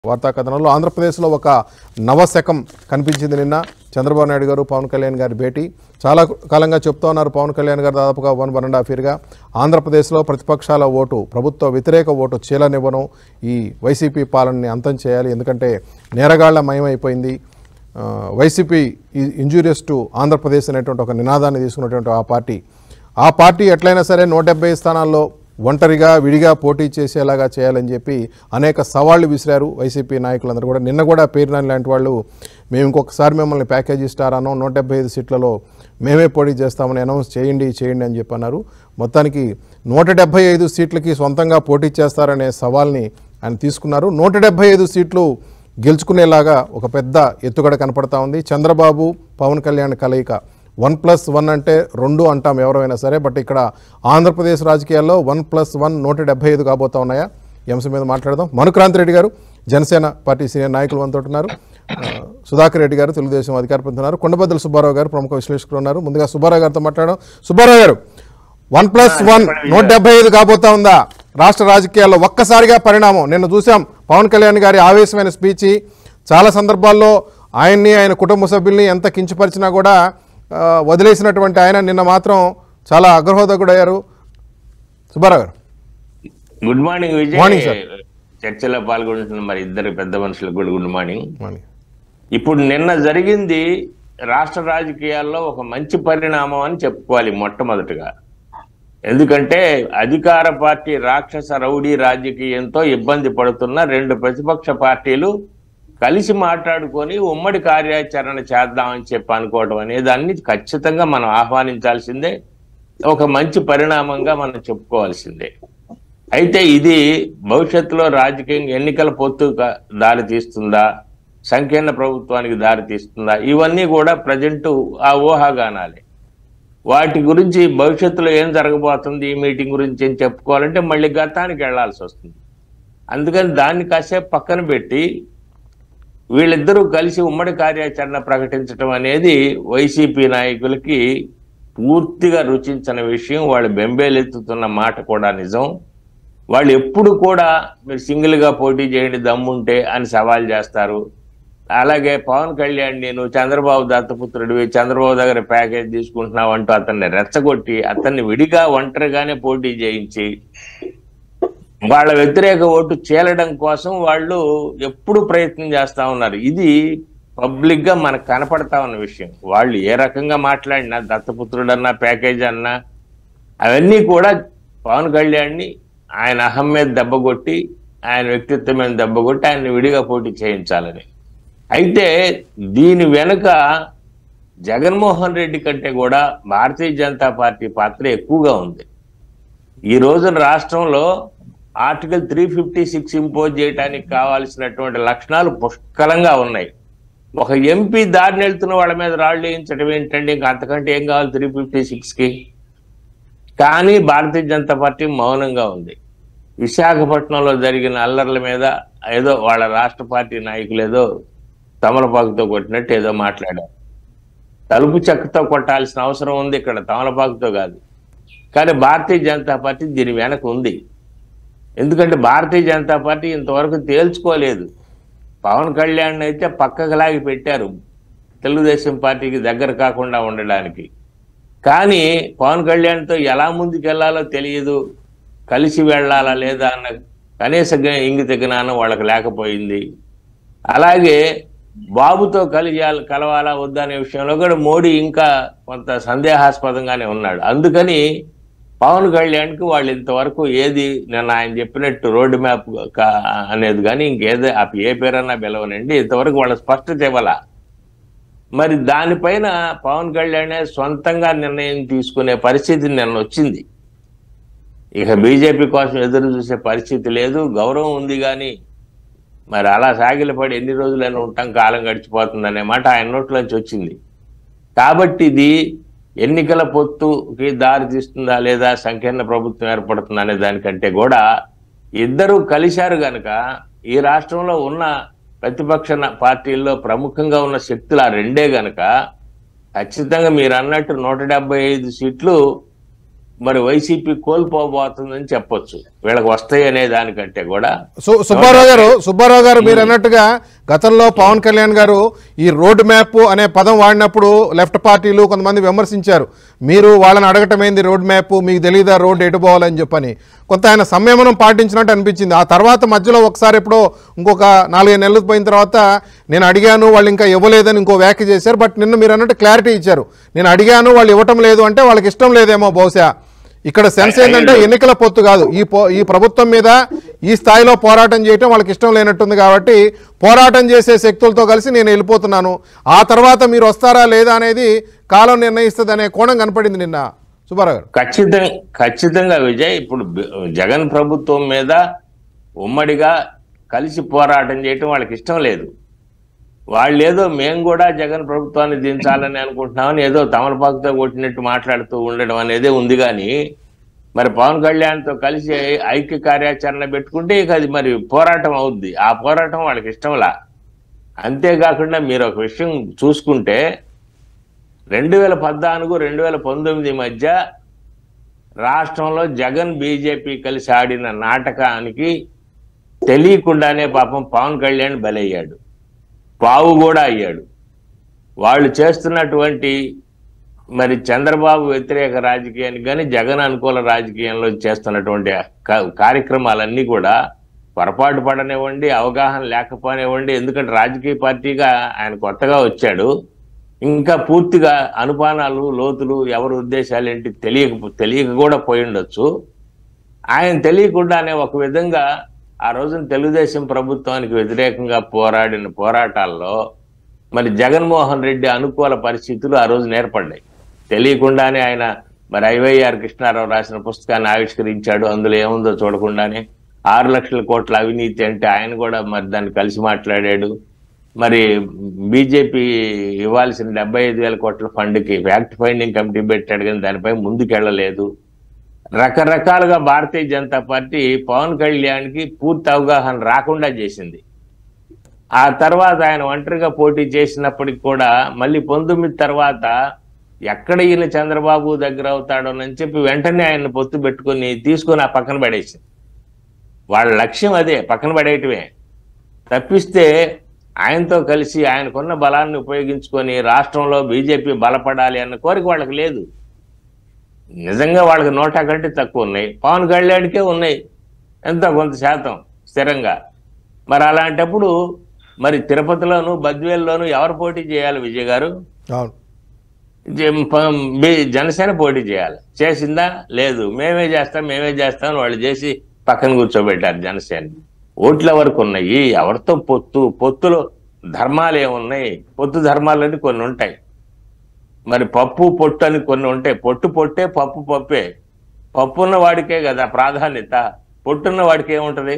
వార్తా కథనంలో ఆంధ్రప్రదేశ్లో ఒక నవశకం కనిపించింది నిన్న చంద్రబాబు నాయుడు గారు పవన్ కళ్యాణ్ గారి భేటీ చాలా కాలంగా చెప్తా ఉన్నారు పవన్ కళ్యాణ్ గారు దాదాపుగా వన్ వన్ అండ్ హాఫ్ ఇయర్గా ఆంధ్రప్రదేశ్లో ప్రతిపక్షాల ఓటు ప్రభుత్వ వ్యతిరేక ఓటు చీలనివ్వను ఈ వైసీపీ పాలనని అంతం చేయాలి ఎందుకంటే నేరగాళ్ల మయమైపోయింది ఆ, వైసీపీ ఇంజూరియస్ టు ఆంధ్రప్రదేశ్ అనేటువంటి ఒక నినాదాన్ని తీసుకున్నటువంటి ఆ పార్టీ ఆ పార్టీ ఎట్లయినా సరే నూట డెబ్బై స్థానాల్లో ఒంటరిగా విడిగా పోటీ చేసేలాగా చేయాలని చెప్పి అనేక సవాళ్లు విసిరారు వైసీపీ నాయకులందరూ కూడా నిన్న కూడా పేరునాని లాంటి వాళ్ళు మేము ఇంకొకసారి మిమ్మల్ని ప్యాకేజీ స్టార్ అన్నాం నూట డెబ్బై ఐదు సీట్లలో మేమే పోటీ చేస్తామని అనౌన్స్ చేయండి చేయండి అని చెప్పి అన్నారు మొత్తానికి నూట డెబ్బై ఐదు సీట్లకి సొంతంగా పోటీ చేస్తారనే సవాల్ని ఆయన తీసుకున్నారు నూట డెబ్బై ఐదు సీట్లు గెలుచుకునేలాగా ఒక పెద్ద ఎత్తుగడ కనపడతా ఉంది చంద్రబాబు పవన్ కళ్యాణ్ కలయిక వన్ ప్లస్ వన్ అంటే రెండు అంటాం ఎవరైనా సరే బట్ ఇక్కడ ఆంధ్రప్రదేశ్ రాజకీయాల్లో వన్ ప్లస్ వన్ నూట డెబ్బై ఐదు కాబోతా ఉన్నాయా ఈ అంశం మీద మాట్లాడదాం మనుక్రాంతి రెడ్డి గారు జనసేన పార్టీ సీనియర్ నాయకులు మనతో ఉంటున్నారు ఆ, సుధాకర్ రెడ్డి గారు తెలుగుదేశం అధికార ప్రతినిధి ఉన్నారు కొండబద్దల సుబ్బారావు గారు ప్రముఖ విశ్లేషకులు ఉన్నారు ముందుగా సుబ్బారావు గారితో మాట్లాడడం సుబ్బారావు గారు వన్ ప్లస్ వన్ నూట డెబ్బై ఐదు కాబోతా ఉందా రాష్ట్ర రాజకీయాల్లో ఒక్కసారిగా పరిణామం నిన్న చూసాం పవన్ కళ్యాణ్ గారి ఆవేశమైన స్పీచ్ చాలా సందర్భాల్లో ఆయన్ని ఆయన కుటుంబ సభ్యుల్ని ఎంత కించపరిచినా కూడా ఆ, వదిలేసినటువంటి ఆయన నిన్న మాత్రం చాలా అగ్రహోదకుడయ్యారు సుబ్బారావు గారు good morning Vijay Morning, sir. చర్చలో పాల్గొంటున్న మరి ఇద్దరు పెద్ద మనుషులకు కూడా గుడ్ మార్నింగ్ మార్నింగ్. ఇప్పుడు నిన్న జరిగింది రాష్ట్ర రాజకీయాల్లో ఒక మంచి పరిణామం అని చెప్పుకోవాలి మొట్టమొదటిగా ఎందుకంటే అధికార పార్టీ రాక్షస రౌడీ రాజకీయంతో ఇబ్బంది పడుతున్న రెండు ప్రతిపక్ష పార్టీలు కలిసి మాట్లాడుకొని ఉమ్మడి కార్యాచరణ చేద్దామని చెప్పి అనుకోవడం అనే దాన్ని ఖచ్చితంగా మనం ఆహ్వానించాల్సిందే ఒక మంచి పరిణామంగా మనం చెప్పుకోవాల్సిందే అయితే ఇది భవిష్యత్తులో రాజకీయంగా ఎన్నికల పొత్తు దారి తీస్తుందా సంకీర్ణ ప్రభుత్వానికి దారి తీస్తుందా ఇవన్నీ కూడా ప్రజెంట్ ఆ ఊహాగానాలే వాటి గురించి భవిష్యత్తులో ఏం జరగబోతుంది ఈ మీటింగ్ గురించి ఏం చెప్పుకోవాలంటే మళ్ళీ గతానికి వెళ్లాల్సి వస్తుంది అందుకని దాన్ని కాసేపు పక్కన పెట్టి వీళ్ళిద్దరూ కలిసి ఉమ్మడి కార్యాచరణ ప్రకటించడం అనేది వైసీపీ నాయకులకి పూర్తిగా రుచించని విషయం వాళ్ళు బెంబేలెత్తుతున్న మాట కూడా నిజం వాళ్ళు ఎప్పుడు కూడా మీరు సింగిల్ గా పోటీ చేయండి దమ్ముంటే అని సవాల్ చేస్తారు అలాగే పవన్ కళ్యాణ్ నేను చంద్రబాబు దత్తపుత్రుడివి చంద్రబాబు దగ్గర ప్యాకేజ్ తీసుకుంటున్నావు అంటూ అతన్ని రెచ్చగొట్టి అతన్ని విడిగా ఒంటరిగానే పోటీ చేయించి వాళ్ళ వ్యతిరేక ఓటు చీలడం కోసం వాళ్ళు ఎప్పుడు ప్రయత్నం చేస్తా ఉన్నారు ఇది పబ్లిక్ గా మనకు కనపడతా ఉన్న విషయం వాళ్ళు ఏ రకంగా మాట్లాడినా దత్తపుత్రుడన్నా ప్యాకేజ్ అన్నా అవన్నీ కూడా పవన్ కళ్యాణ్ని ఆయన అహం మీద దెబ్బగొట్టి ఆయన వ్యక్తిత్వం మీద దెబ్బగొట్టి ఆయన విడిగా పోటీ చేయించాలని అయితే దీని వెనుక జగన్మోహన్ రెడ్డి కంటే కూడా భారతీయ జనతా పార్టీ పాత్ర ఎక్కువగా ఉంది ఈ రోజున రాష్ట్రంలో article three fifty six impose చేయడానికి కావాల్సినటువంటి లక్షణాలు పుష్కలంగా ఉన్నాయి ఒక ఎంపీ దారిని వెళ్తున్న వాళ్ళ మీద రాళ్ళు వేయించడం ఏంటండి ఇంకా అంతకంటే ఏం కావాలి త్రీ ఫిఫ్టీ సిక్స్కి కానీ భారతీయ జనతా పార్టీ మౌనంగా ఉంది విశాఖపట్నంలో జరిగిన అల్లర్ల మీద ఏదో వాళ్ళ రాష్ట్ర పార్టీ నాయకులు ఏదో తమలపాకుతో కొట్టినట్టు ఏదో మాట్లాడారు తలుపు చెక్కతో కొట్టాల్సిన అవసరం ఉంది ఇక్కడ తమలపాకుతో కాదు కానీ భారతీయ జనతా పార్టీ దీని వెనక ఉంది ఎందుకంటే భారతీయ జనతా పార్టీ ఇంతవరకు తేల్చుకోలేదు పవన్ కళ్యాణ్ అయితే పక్కకు లాగి పెట్టారు తెలుగుదేశం పార్టీకి దగ్గర కాకుండా ఉండడానికి కానీ పవన్ కళ్యాణ్తో ఎలా ముందుకెళ్లాలో తెలియదు కలిసి వెళ్ళాలా లేదా అన్న కనీస జ్ఞ- ఇంగిత జ్ఞానం వాళ్ళకి లేకపోయింది అలాగే బాబుతో కలియాలి కలవాలా వద్దా అనే విషయంలో కూడా మోడీ ఇంకా కొంత సందేహాస్పదంగానే ఉన్నాడు అందుకని పవన్ కళ్యాణ్కి వాళ్ళు ఇంతవరకు ఏది నేను ఆయన చెప్పినట్టు రోడ్డు మ్యాప్ కా- అనేది కానీ ఇంకేదో ఆ ఏ పేరన్నా పిలవనండి ఇంతవరకు వాళ్ళ స్పష్టత ఇవ్వాల మరి దానిపైన పవన్ కళ్యాణ్ సొంతంగా నిర్ణయం తీసుకునే పరిస్థితి నిన్న వచ్చింది ఇక బీజేపీ కోసం ఎదురు చూసే పరిస్థితి లేదు గౌరవం ఉంది కానీ మరి అలా సాగిలపడి ఎన్ని రోజులైనా ఉంటాం కాలం గడిచిపోతుంది అనే మాట ఆయన నోట్లోంచి వచ్చింది కాబట్టి ఇది ఎన్నికల పొత్తుకి దారి తీస్తుందా లేదా సంకీర్ణ ప్రభుత్వం ఏర్పడుతుందా అనే దానికంటే కూడా ఇద్దరు కలిశారు గనక ఈ రాష్ట్రంలో ఉన్న ప్రతిపక్ష న- పార్టీల్లో ప్రముఖంగా ఉన్న శక్తులు ఆ రెండే గనక ఖచ్చితంగా మీరు అన్నట్టు నూట డెబ్బై ఐదు సీట్లు మరి వైసీపీ కోల్పోబోతుందని చెప్పొచ్చు వీళ్ళకి వస్తాయి అనే దానికంటే కూడా సు సుబ్బారావు గారు సుబ్బారావు గారు మీరు అన్నట్టుగా గతంలో పవన్ కళ్యాణ్ గారు ఈ రోడ్ మ్యాప్ అనే పదం వాడినప్పుడు లెఫ్ట్ పార్టీలు కొంతమంది విమర్శించారు మీరు వాళ్ళని అడగటం ఏంది రోడ్ మ్యాప్ మీకు తెలియదా రోడ్ ఎటు పోవాలని చెప్పని కొంత ఆయన సంయమనం పాటించినట్టు అనిపించింది ఆ తర్వాత మధ్యలో ఒకసారి ఎప్పుడో ఇంకొక నాలుగైదు నెలలు పోయిన తర్వాత నేను అడిగాను వాళ్ళు ఇంకా ఇవ్వలేదని ఇంకో వ్యాఖ్య చేశారు బట్ నిన్న మీరు అన్నట్టు క్లారిటీ ఇచ్చారు నేను అడిగాను వాళ్ళు ఇవ్వటం లేదు అంటే వాళ్ళకి ఇష్టం లేదేమో బహుశా ఇక్కడ సెన్స్ ఏంటంటే ఎన్నికల పొత్తు కాదు ఈ పో ఈ ప్రభుత్వం మీద ఈ స్థాయిలో పోరాటం చేయటం వాళ్ళకి ఇష్టం లేనట్టుంది కాబట్టి పోరాటం చేసే శక్తులతో కలిసి నేను వెళ్ళిపోతున్నాను ఆ తర్వాత మీరు వస్తారా లేదా అనేది కాలం నిర్ణయిస్తుంది అనే కోణం కనపడింది నిన్న సుబ్బారావు గారు ఖచ్చితంగా ఖచ్చితంగా విజయ్ ఇప్పుడు బి- జగన్ ప్రభుత్వం మీద ఉమ్మడిగా కలిసి పోరాటం చేయటం వాళ్ళకి ఇష్టం లేదు వాళ్ళు ఏదో మేము కూడా జగన్ ప్రభుత్వాన్ని దించాలని అనుకుంటున్నామని ఏదో తమలపాకుతో కొట్టినట్టు మాట్లాడుతూ ఉండడం అనేది ఉంది కానీ మరి పవన్ కళ్యాణ్తో కలిసి ఐక్య కార్యాచరణ పెట్టుకుంటే ఇక అది మరి పోరాటం అవుద్ది ఆ పోరాటం వాళ్ళకి ఇష్టంలా అంతేకాకుండా మీరు ఒక విషయం చూసుకుంటే రెండు వేల పద్నాలుగు రెండు వేల పంతొమ్మిది మధ్య రాష్ట్రంలో జగన్ బీజేపీ కలిసి ఆడిన నాటకానికి తెలియకుండానే పాపం పవన్ కళ్యాణ్ బలయ్యాడు పావు కూడా అయ్యాడు వాళ్ళు చేస్తున్నటువంటి మరి చంద్రబాబు వ్యతిరేక రాజకీయానికి కానీ జగన్ అనుకూల రాజకీయంలో చేస్తున్నటువంటి కా- కార్యక్రమాలన్నీ కూడా పొరపాటు పడనివ్వండి అవగాహన లేకపోనివ్వండి ఎందుకంటే రాజకీయ పార్టీగా ఆయన కొత్తగా వచ్చాడు ఇంకా పూర్తిగా అనుమానాలు లోతులు ఎవరి ఉద్దేశాలు ఏంటి తెలియక తెలియక కూడా పోయి ఉండొచ్చు ఆయన తెలియకుండానే ఒక విధంగా ఆ రోజున తెలుగుదేశం ప్రభుత్వానికి వ్యతిరేకంగా పోరాడిన పోరాటాల్లో మరి జగన్మోహన్ రెడ్డి అనుకూల పరిస్థితులు ఆ రోజు ఏర్పడ్డాయి తెలియకుండానే ఆయన మరి ఐవైఆర్ కృష్ణారావు రాసిన పుస్తకాన్ని ఆవిష్కరించాడు అందులో ఏముందో చూడకుండానే ఆరు లక్షల కోట్ల అవినీతి అంటే ఆయన కూడా మరి దాన్ని కలిసి మాట్లాడాడు మరి బీజేపీ ఇవ్వాల్సిన డెబ్బై ఐదు వేల కోట్ల ఫండ్కి ఫ్యాక్ట్ ఫైండింగ్ కమిటీ పెట్టాడు కానీ దానిపై ముందుకెళ్ళలేదు రకరకాలుగా భారతీయ జనతా పార్టీ పవన్ కళ్యాణ్కి పూర్తి అవగాహన రాకుండా చేసింది ఆ తర్వాత ఆయన ఒంటరిగా పోటీ చేసినప్పటికి కూడా మళ్ళీ పంతొమ్మిది తర్వాత ఎక్కడ ఈయన చంద్రబాబు దగ్గర అవుతాడోనని చెప్పి వెంటనే ఆయన పొత్తు పెట్టుకొని తీసుకొని ఆ పక్కన పడేసింది వాళ్ళ లక్ష్యం అదే పక్కన పడేయటమే తప్పిస్తే ఆయనతో కలిసి ఆయనకున్న బలాన్ని ఉపయోగించుకొని రాష్ట్రంలో బీజేపీ బలపడాలి అన్న కోరిక వాళ్ళకి లేదు నిజంగా వాళ్ళకి నోటా కంటే తక్కువ ఉన్నాయి పవన్ కళ్యాణ్కే ఉన్నాయి ఎంతో కొంత శాతం స్థిరంగా మరి అలాంటప్పుడు మరి తిరుపతిలోను బద్వేల్లోను ఎవరు పోటీ చేయాలి విజయ్ గారు అవును జ- ప- బి- జనసేన పోటీ చేయాలి చేసిందా లేదు మేమే చేస్తాం మేమే చేస్తాం అని వాళ్ళు చేసి పక్కన కూర్చోబెట్టారు జనసేన ఓట్ల వరకు ఉన్నాయి ఎవరితో పొత్తు పొత్తులో ధర్మాలు ఏమున్నాయి పొత్తు ధర్మాలని కొన్ని ఉంటాయి మరి పప్పు పొట్టు అని కొన్ని ఉంటాయి పొట్టు పొట్టే పప్పు పప్పే పప్పు ఉన్న వాడికే కదా ప్రాధాన్యత పొట్టున్న వాడికి ఏముంటది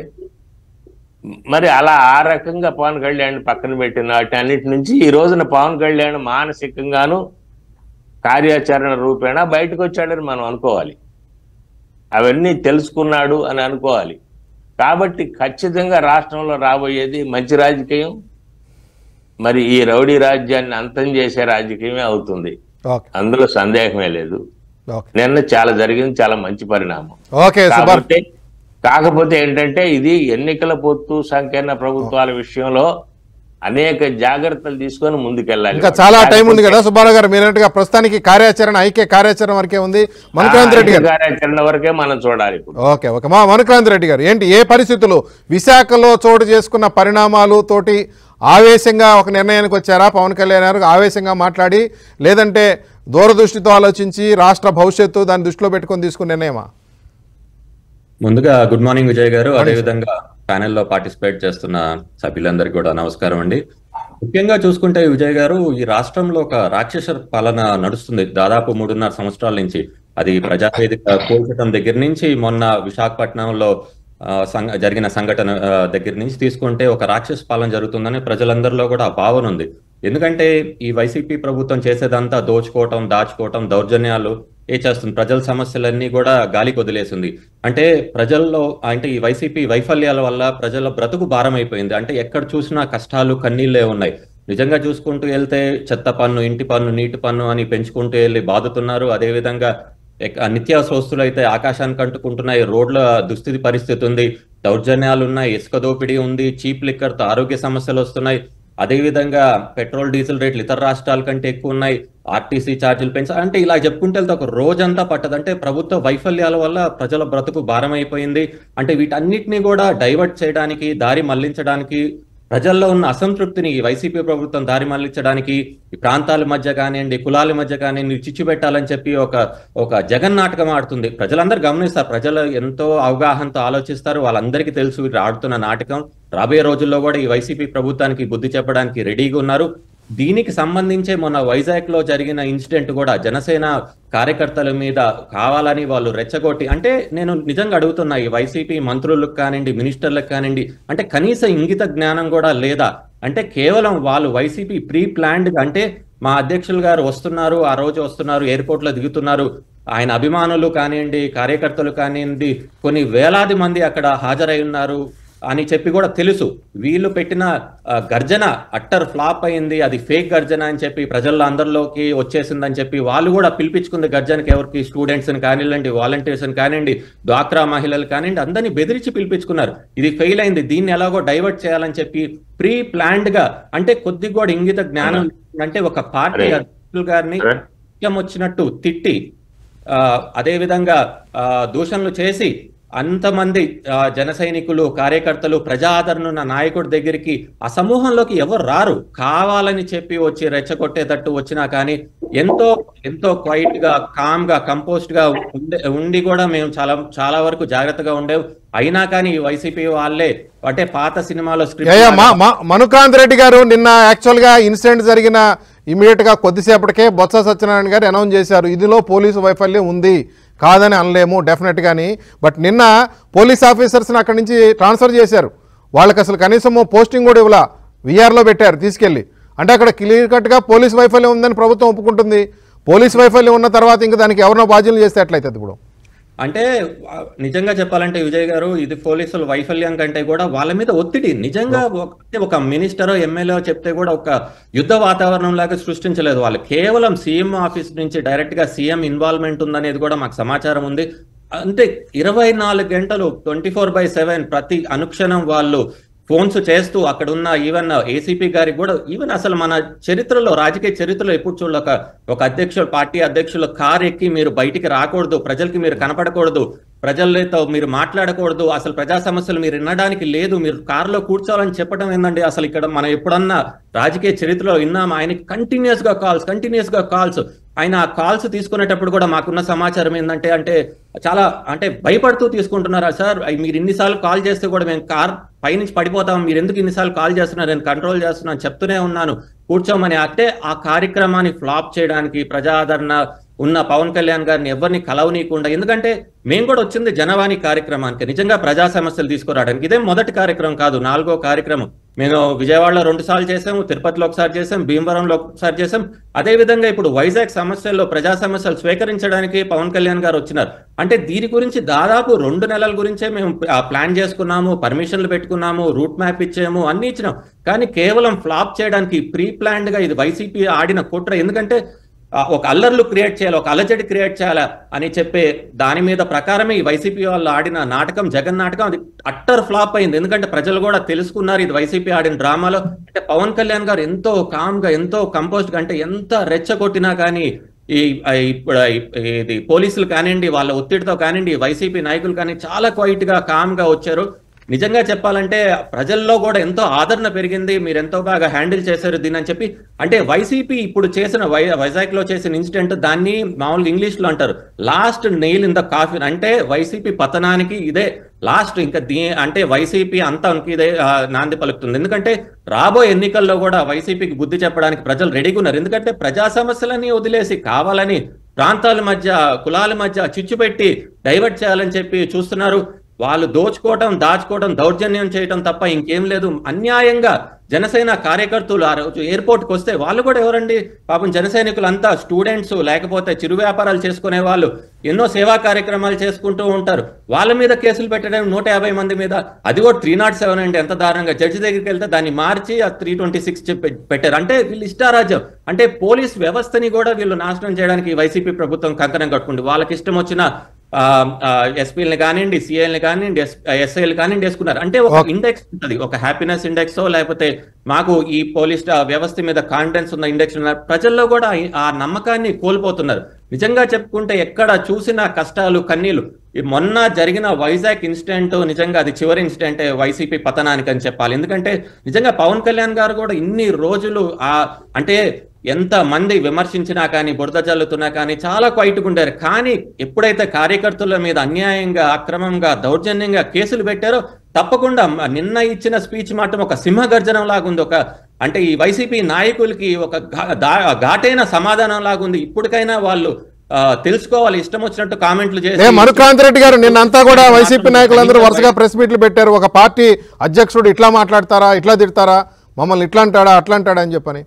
మరి అలా ఆ రకంగా పవన్ కళ్యాణ్ పక్కన పెట్టిన వాటి అన్నిటి నుంచి ఈ రోజున పవన్ కళ్యాణ్ మానసికంగాను కార్యాచరణ రూపేణా బయటకు వచ్చాడని మనం అనుకోవాలి అవన్నీ తెలుసుకున్నాడు అని అనుకోవాలి కాబట్టి ఖచ్చితంగా రాష్ట్రంలో రాబోయేది మంచి రాజకీయం మరి ఈ రౌడీ రాజ్యాన్ని అంతం చేసే రాజకీయమే అవుతుంది ఓకే అందులో సందేహమే లేదు ఓకే నిన్న చాలా జరిగింది చాలా మంచి పరిణామం ఓకే సుబ్బారావు కాకపోతే కాకపోతే ఏంటంటే ఇది ఎన్నికల పొత్తు సంకీర్ణ ప్రభుత్వాల విషయంలో అనేక జాగ్రత్తలు తీసుకొని ముందుకెళ్ళాలి ఇంకా చాలా టైం ఉంది కదా సుబ్బారావు గారు మీరు అన్నట్టుగా ప్రస్తుతానికి కార్యాచరణ ఐక్య కార్యాచరణ వరకే ఉంది మనుక్రాంతి రెడ్డి గారు కార్యాచరణ వరకే మనం చూడాలి ఇప్పుడు ఓకే ఓకే మా మనుక్రాంతి రెడ్డి గారు ఏంటి ఏ పరిస్థితులు విశాఖలో చోటు చేసుకున్న పరిణామాలు తోటి ఆవేశంగా ఒక నిర్ణయానికి వచ్చారా పవన్ కళ్యాణ్ గారు ఆవేశంగా మాట్లాడి లేదంటే దూరదృష్టితో ఆలోచించి రాష్ట్ర భవిష్యత్తు దాన్ని దృష్టిలో పెట్టుకొని తీసుకున్న నిర్ణయమా ముందుగా గుడ్ మార్నింగ్ విజయ్ గారు అదేవిధంగా ప్యానెల్లో పార్టిసిపేట్ చేస్తున్న సభ్యులందరికీ కూడా నమస్కారం అండి ముఖ్యంగా చూసుకుంటే విజయ్ గారు ఈ రాష్ట్రంలో ఒక రాక్షస పాలన నడుస్తుంది దాదాపు మూడున్నర సంవత్సరాల నుంచి అది ప్రజావేదిక కూల్చడం దగ్గర నుంచి మొన్న విశాఖపట్నంలో ఆ, సంఘ- జరిగిన సంఘటన ఆ, దగ్గర నుంచి తీసుకుంటే ఒక రాక్షస పాలన జరుగుతుందని ప్రజలందరిలో కూడా ఆ భావన ఉంది ఎందుకంటే ఈ వైసీపీ ప్రభుత్వం చేసేదంతా దోచుకోవటం దాచుకోవటం దౌర్జన్యాలు ఏ చేస్తుంది ప్రజల సమస్యలన్నీ కూడా గాలికి వదిలేసింది అంటే ప్రజల్లో అంటే ఈ వైసీపీ వైఫల్యాల వల్ల ప్రజల బ్రతుకు భారం అయిపోయింది అంటే ఎక్కడ చూసినా కష్టాలు కన్నీళ్ళే ఉన్నాయి నిజంగా చూసుకుంటూ వెళ్తే చెత్త పన్ను ఇంటి పన్ను నీటి పన్ను అని పెంచుకుంటూ వెళ్ళి బాదుతున్నారు అదేవిధంగా ఎక్- నిత్యావసర వస్తువులు అయితే ఆకాశానికి అంటుకుంటున్నాయి రోడ్ల దుస్థితి పరిస్థితి ఉంది దౌర్జన్యాలు ఉన్నాయి ఇసుక దోపిడీ ఉంది చీప్ లిక్కర్ తో ఆరోగ్య సమస్యలు వస్తున్నాయి అదేవిధంగా పెట్రోల్ డీజిల్ రేట్లు ఇతర రాష్ట్రాల కంటే ఎక్కువ ఉన్నాయి ఆర్టీసీ ఛార్జీలు పెంచ అంటే ఇలా చెప్పుకుంటే వెళ్తే ఒక రోజంతా పట్టదు అంటే ప్రభుత్వ వైఫల్యాల వల్ల ప్రజల బ్రతుకు భారం అయిపోయింది అంటే వీటన్నిటిని కూడా డైవర్ట్ చేయడానికి దారి మళ్లించడానికి ప్రజల్లో ఉన్న అసంతృప్తిని ఈ వైసీపీ ప్రభుత్వం దారి మళ్లించడానికి ఈ ప్రాంతాల మధ్య కానివ్వండి కులాల మధ్య కానివ్వండి చిచ్చు పెట్టాలని చెప్పి ఒక ఒక జగన్ నాటకం ఆడుతుంది ప్రజలందరూ గమనిస్తారు ప్రజలు ఎంతో అవగాహనతో ఆలోచిస్తారు వాళ్ళందరికీ తెలుసు వీరు ఆడుతున్న నాటకం రాబోయే రోజుల్లో కూడా ఈ వైసీపీ ప్రభుత్వానికి బుద్ధి చెప్పడానికి రెడీగా ఉన్నారు దీనికి సంబంధించే మొన్న వైజాగ్ లో జరిగిన ఇన్సిడెంట్ కూడా జనసేన కార్యకర్తల మీద కావాలని వాళ్ళు రెచ్చగొట్టి అంటే నేను నిజంగా అడుగుతున్నా ఈ వైసీపీ మంత్రులకు కానివ్వండి మినిస్టర్లకు కానివ్వండి అంటే కనీస ఇంగిత జ్ఞానం కూడా లేదా అంటే కేవలం వాళ్ళు వైసీపీ ప్రీ ప్లాన్డ్ అంటే మా అధ్యక్షులు గారు వస్తున్నారు ఆ రోజు వస్తున్నారు ఎయిర్పోర్ట్ లో దిగుతున్నారు ఆయన అభిమానులు కానివ్వండి కార్యకర్తలు కానివ్వండి కొన్ని వేలాది మంది అక్కడ హాజరై ఉన్నారు అని చెప్పి కూడా తెలుసు వీళ్ళు పెట్టిన ఆ, గర్జన అట్టర్ ఫ్లాప్ అయింది అది ఫేక్ గర్జన అని చెప్పి ప్రజల్లో అందరిలోకి వచ్చేసిందని చెప్పి వాళ్ళు కూడా పిలిపించుకుంది గర్జనకి ఎవరికి స్టూడెంట్స్ అని కానివ్వండి వాలంటీర్స్ అని కానివ్వండి డ్వాక్రా మహిళలు కానివ్వండి అందరినీ బెదిరించి పిలిపించుకున్నారు ఇది ఫెయిల్ అయింది దీన్ని ఎలాగో డైవర్ట్ చేయాలని చెప్పి ప్రీ ప్లాన్డ్ గా అంటే కొద్దిగా కూడా ఇంగిత జ్ఞానం అంటే ఒక పార్టీ అరే. అధ్యక్షులు గారిని అరే. ఇష్టం వచ్చినట్టు తిట్టి ఆ, అదే విధంగా ఆ, దూషణలు చేసి అంతమంది ఆ, జన సైనికులు కార్యకర్తలు ప్రజా ఆదరణ ఉన్న నాయకుడి దగ్గరికి ఆ సమూహంలోకి ఎవరు రారు కావాలని చెప్పి వచ్చి రెచ్చగొట్టేటట్టు వచ్చినా కానీ ఎంతో ఎంతో క్వైట్ గా కామ్ గా కంపోస్ట్ గా ఉండే ఉండి కూడా మేము చాలా చాలా వరకు జాగ్రత్తగా ఉండేవు అయినా కానీ ఈ వైసీపీ వాళ్ళే అంటే పాత సినిమాలో యా, మా స్క్రిప్ట్ మా మనుకాంత్ రెడ్డి గారు నిన్న యాక్చువల్గా ఇన్సిడెంట్ జరిగిన ఇమీడియట్గా కొద్దిసేపటికే బొత్స సత్యనారాయణ గారు అనౌన్స్ చేశారు ఇదిలో పోలీసు వైఫల్యం ఉంది కాదని అనలేము డెఫినెట్గాని బట్ నిన్న పోలీస్ ఆఫీసర్స్ని అక్కడి నుంచి ట్రాన్స్ఫర్ చేశారు వాళ్ళకి అసలు కనీసం పోస్టింగ్ కూడా ఇవ్వాల విఆర్లో పెట్టారు తీసుకెళ్ళి అంటే అక్కడ క్లియర్ కట్గా పోలీస్ వైఫల్యం ఉందని ప్రభుత్వం ఒప్పుకుంటుంది పోలీస్ వైఫల్యం ఉన్న తర్వాత ఇంకా దానికి ఎవరినో బాధ్యులు చేస్తే ఎట్లయితుంది ఇప్పుడు అంటే ఆ, నిజంగా చెప్పాలంటే విజయ్ గారు ఇది పోలీసుల వైఫల్యం కంటే కూడా వాళ్ళ మీద ఒత్తిడి నిజంగా ఒక- అంటే ఒక మినిస్టరో ఎమ్మెల్యే చెప్తే కూడా ఒక యుద్ధ వాతావరణం లాగా సృష్టించలేదు వాళ్ళు కేవలం సీఎం ఆఫీస్ నుంచి డైరెక్ట్ గా సీఎం ఇన్వాల్వ్మెంట్ ఉందనేది కూడా మాకు సమాచారం ఉంది అంటే ఇరవై నాలుగు గంటలు ట్వంటీ ఫోర్ బై సెవెన్ ప్రతి అనుక్షణం వాళ్ళు ఫోన్స్ చేస్తూ అక్కడ ఉన్న ఈవెన్ ఏసీపీ గారికి కూడా ఈవెన్ అసలు మన చరిత్రలో రాజకీయ చరిత్రలో ఎప్పుడు చూడ ఒక ఒక అధ్యక్షుడు పార్టీ అధ్యక్షుల కార్ ఎక్కి మీరు బయటికి రాకూడదు ప్రజలకి మీరు కనపడకూడదు ప్రజలతో మీరు మాట్లాడకూడదు అసలు ప్రజా సమస్యలు మీరు వినడానికి లేదు మీరు కారులో కూర్చోవాలని చెప్పడం ఏందండి అసలు ఇక్కడ మనం ఎప్పుడన్నా రాజకీయ చరిత్రలో విన్నాం ఆయనకి కంటిన్యూస్ గా కాల్స్ కంటిన్యూస్ గా కాల్స్ ఆయన ఆ కాల్స్ తీసుకునేటప్పుడు కూడా మాకున్న సమాచారం ఏంటంటే అంటే చాలా అంటే భయపడుతూ తీసుకుంటున్నారా సార్ అయ్ మీరు ఇన్నిసార్లు కాల్ చేస్తే కూడా మేము కార్ పైనుంచి పడిపోతాం మీరు ఎందుకు ఇన్నిసార్లు కాల్ చేస్తున్నారు నేను కంట్రోల్ చేస్తున్నాను చెప్తూనే ఉన్నాను కూర్చోమని అంటే ఆ కార్యక్రమాన్ని ఫ్లాప్ చేయడానికి ప్రజాదరణ ఉన్న పవన్ కళ్యాణ్ గారిని ఎవరిని కలవనీయకుండా ఎందుకంటే మేము కూడా వచ్చింది జనవాణి కార్యక్రమానికి నిజంగా ప్రజా సమస్యలు తీసుకురావడానికి ఇదే మొదటి కార్యక్రమం కాదు నాలుగో కార్యక్రమం మేము విజయవాడలో రెండు సార్లు చేసాము తిరుపతిలో ఒకసారి చేసాం భీమవరంలో ఒకసారి చేసాం అదే విధంగా ఇప్పుడు వైజాగ్ సమస్యల్లో ప్రజా సమస్యలు స్వీకరించడానికి పవన్ కళ్యాణ్ గారు వచ్చినారు అంటే దీని గురించి దాదాపు రెండు నెలల గురించే మేము ఆ, ప్లాన్ చేసుకున్నాము పర్మిషన్లు పెట్టుకున్నాము రూట్ మ్యాప్ ఇచ్చాము అన్ని ఇచ్చినాం కానీ కేవలం ఫ్లాప్ చేయడానికి ప్రీ ప్లాన్డ్ గా ఇది వైసీపీ ఆడిన కుట్ర ఎందుకంటే ఆ, ఒక అల్లర్లు క్రియేట్ చేయాలి ఒక అలజడి క్రియేట్ చేయాలా అని చెప్పే దాని మీద ప్రకారమే ఈ వైసీపీ వాళ్ళు ఆడిన నాటకం జగన్ నాటకం అది అట్టర్ ఫ్లాప్ అయింది ఎందుకంటే ప్రజలు కూడా తెలుసుకున్నారు ఇది వైసీపీ ఆడిన డ్రామాలో అంటే పవన్ కళ్యాణ్ గారు ఎంతో కామ్ గా ఎంతో కంపోజ్డ్ గా అంటే ఎంత రెచ్చగొట్టినా కానీ ఈ ఆ, ఇప్పుడు ఈ- ఇది పోలీసులు కానివ్వండి వాళ్ళ ఒత్తిడితో కానివ్వండి వైసీపీ నాయకులు కానీ చాలా క్వైట్ గా కామ్ గా వచ్చారు నిజంగా చెప్పాలంటే ప్రజల్లో కూడా ఎంతో ఆదరణ పెరిగింది మీరు ఎంతో బాగా హ్యాండిల్ చేశారు దీని అని చెప్పి అంటే వైసీపీ ఇప్పుడు చేసిన వై వైజాగ్ లో చేసిన ఇన్సిడెంట్ దాన్ని మామూలుగా ఇంగ్లీష్ లో అంటారు last nail in the coffin అంటే వైసీపీ పతనానికి ఇదే లాస్ట్ ఇంకా దీ అంటే వైసీపీ అంతా ఇదే ఆ, నాంది పలుకుతుంది ఎందుకంటే రాబోయే ఎన్నికల్లో కూడా వైసీపీకి బుద్ధి చెప్పడానికి ప్రజలు రెడీగా ఉన్నారు ఎందుకంటే ప్రజా సమస్యలన్నీ వదిలేసి కావాలని ప్రాంతాల మధ్య కులాల మధ్య చిచ్చు పెట్టి డైవర్ట్ చేయాలని చెప్పి చూస్తున్నారు వాళ్ళు దోచుకోవటం దాచుకోవటం దౌర్జన్యం చేయటం తప్ప ఇంకేం లేదు అన్యాయంగా జనసేన కార్యకర్తలు ఆ రోజు ఎయిర్పోర్ట్కి వస్తే వాళ్ళు కూడా ఎవరండి పాపం జన సైనికులంతా స్టూడెంట్స్ లేకపోతే చిరు వ్యాపారాలు చేసుకునే వాళ్ళు ఎన్నో సేవా కార్యక్రమాలు చేసుకుంటూ ఉంటారు వాళ్ళ మీద కేసులు పెట్టడం నూట యాభై మంది మీద అది కూడా త్రీ నాట్ సెవెన్ అండి ఎంత దారుణంగా జడ్జి దగ్గరికి వెళ్తే దాన్ని మార్చి ఆ త్రీ ట్వంటీ సిక్స్ పెట్టారు అంటే వీళ్ళు ఇష్టారాజ్యం అంటే పోలీస్ వ్యవస్థని కూడా వీళ్ళు నాశనం చేయడానికి వైసీపీ ప్రభుత్వం కంకణం కట్టుకుంది వాళ్ళకి ఇష్టం వచ్చిన ఎస్పీలని కానివ్వండి సిఐల్ని కానివ్వండి ఎస్ఐలు కానివ్వండి వేసుకున్నారు అంటే ఒక Okay. ఇండెక్స్ ఉంటుంది ఒక హ్యాపీనెస్ ఇండెక్స్ లేకపోతే మాకు ఈ పోలీస్ వ్యవస్థ మీద కాన్ఫిడెన్స్ ఉన్న ఇండెక్స్ ఉన్నారు ప్రజల్లో కూడా ఈ- ఆ నమ్మకాన్ని కోల్పోతున్నారు నిజంగా చెప్పుకుంటే ఎక్కడ చూసిన కష్టాలు కన్నీళ్లు ఈ మొన్న జరిగిన వైజాగ్ ఇన్సిడెంట్ నిజంగా అది చివరి ఇన్సిడెంట్ వైసీపీ పతనానికి అని చెప్పాలి ఎందుకంటే నిజంగా పవన్ కళ్యాణ్ గారు కూడా ఇన్ని రోజులు ఆ అంటే ఎంత మంది విమర్శించినా కానీ బురద జల్లుతున్నా కానీ చాలా క్వైట్గా ఉండారు కానీ ఎప్పుడైతే కార్యకర్తల మీద అన్యాయంగా అక్రమంగా దౌర్జన్యంగా కేసులు పెట్టారో తప్పకుండా మ- నిన్న ఇచ్చిన స్పీచ్ మాత్రం ఒక సింహగర్జనం లాగుంది ఒక అంటే ఈ వైసీపీ నాయకులకి ఒక ఘా- దా- ఘాటైన సమాధానం లాగుంది ఇప్పటికైనా వాళ్ళు ఆ, తెలుసుకోవాలి ఇష్టం వచ్చినట్టు కామెంట్లు ఏ చేసి మనుకాంత్ రెడ్డి గారు నిన్నంతా కూడా వైసీపీ నాయకులందరూ వరుసగా ప్రెస్ మీట్లు పెట్టారు ఒక పార్టీ అధ్యక్షుడు ఇట్లా మాట్లాడతారా ఇట్లా తిడతారా మమ్మల్ని ఇట్లా అంటాడా అట్లా అంటాడా అని చెప్పని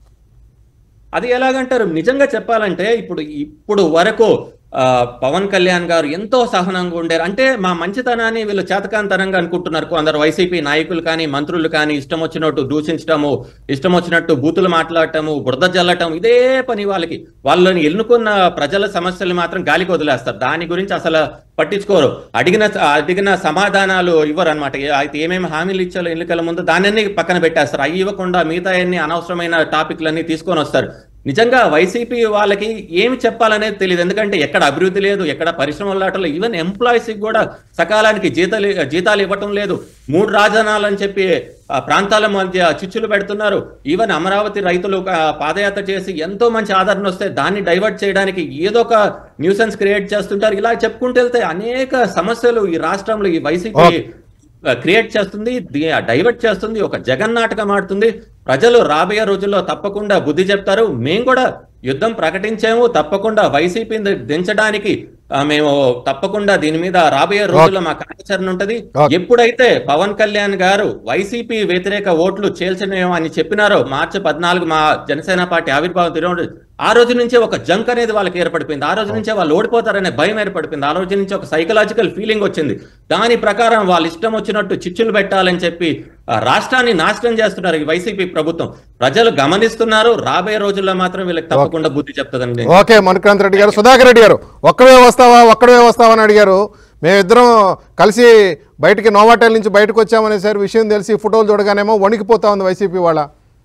అది ఎలాగంటారు నిజంగా చెప్పాలంటే ఇప్పుడు ఇప్పుడు వరకు ఆ, పవన్ కళ్యాణ్ గారు ఎంతో సహనంగా ఉండారు అంటే మా మంచితనాన్ని వీళ్ళు చేతకాంతరంగా అనుకుంటున్నారు కొందరు వైసీపీ నాయకులు కానీ మంత్రులు కానీ ఇష్టం వచ్చినట్టు దూషించడము ఇష్టం వచ్చినట్టు బూతులు మాట్లాడటము బురద జల్లటం ఇదే పని వాళ్ళకి వాళ్ళని ఎన్నుకున్న ప్రజల సమస్యలు మాత్రం గాలికి వదిలేస్తారు దాని గురించి అసలు పట్టించుకోరు అడిగిన అడిగిన సమాధానాలు ఇవ్వరు అనమాట అయితే ఏమేమి హామీలు ఇచ్చారో ఎన్నికల ముందు దాన్ని పక్కన పెట్టేస్తారు అవి ఇవ్వకుండా మిగతా అన్ని అనవసరమైన టాపిక్లన్నీ తీసుకొని వస్తారు నిజంగా వైసీపీ వాళ్ళకి ఏమి చెప్పాలనేది తెలియదు ఎందుకంటే ఎక్కడ అభివృద్ధి లేదు ఎక్కడ పరిశ్రమలు లాటలు ఈవెన్ ఎంప్లాయీస్ కూడా సకాలానికి జీతాలు జీతాలు ఇవ్వటం లేదు మూడు రాజధానాలని చెప్పి ఆ ప్రాంతాల మధ్య చిచ్చులు పెడుతున్నారు ఈవెన్ అమరావతి రైతులు ఆ, పాదయాత్ర చేసి ఎంతో మంచి ఆదరణ వస్తే దాన్ని డైవర్ట్ చేయడానికి ఏదో ఒక న్యూసెన్స్ క్రియేట్ చేస్తుంటారు ఇలా చెప్పుకుంటూ వెళ్తే అనేక సమస్యలు ఈ రాష్ట్రంలో ఈ వైసీపీ క్రియేట్ చేస్తుంది ది- డైవర్ట్ చేస్తుంది ఒక జగన్ నాటకం ఆడుతుంది ప్రజలు రాబోయే రోజుల్లో తప్పకుండా బుద్ధి చెప్తారు మేము కూడా యుద్ధం ప్రకటించాము తప్పకుండా వైసీపీని దించడానికి ఆ, మేము తప్పకుండా దీని మీద రాబోయే రోజుల్లో మా కార్యాచరణ ఉంటది Okay. ఎప్పుడైతే పవన్ కళ్యాణ్ గారు వైసీపీ వ్యతిరేక ఓట్లు చేల్చనేమో అని చెప్పినారో మార్చి పద్నాలుగు మా జనసేన పార్టీ ఆవిర్భావం తిరగడం ఆ రోజు నుంచే ఒక జంక్ అనేది వాళ్ళకి ఏర్పడిపోయింది ఆ రోజు నుంచే వాళ్ళు ఓడిపోతారనే భయం ఏర్పడిపోయింది ఆ రోజు నుంచి ఒక సైకలాజికల్ ఫీలింగ్ వచ్చింది దాని ప్రకారం వాళ్ళు ఇష్టం వచ్చినట్టు చిచ్చులు పెట్టాలని చెప్పి ఆ, రాష్ట్రాన్ని నాశనం చేస్తున్నారు ఈ వైసీపీ ప్రభుత్వం ప్రజలు గమనిస్తున్నారు రాబోయే రోజుల్లో మాత్రం వీళ్ళకి తప్పకుండా బుద్ధి చెప్తుందండి ఓకే మణికాంత్ రెడ్డి గారు సుధాకర్ రెడ్డి గారు ఒక్కడే వస్తావా ఒక్కడే వస్తావా అని అడిగారు మేమిద్దరం కలిసి బయటికి నోవాటెల్ నుంచి బయటకు వచ్చామనేసారి విషయం తెలిసి ఫోటోలు చూడగానేమో వణికిపోతా ఉంది వైసీపీ వాళ్ళ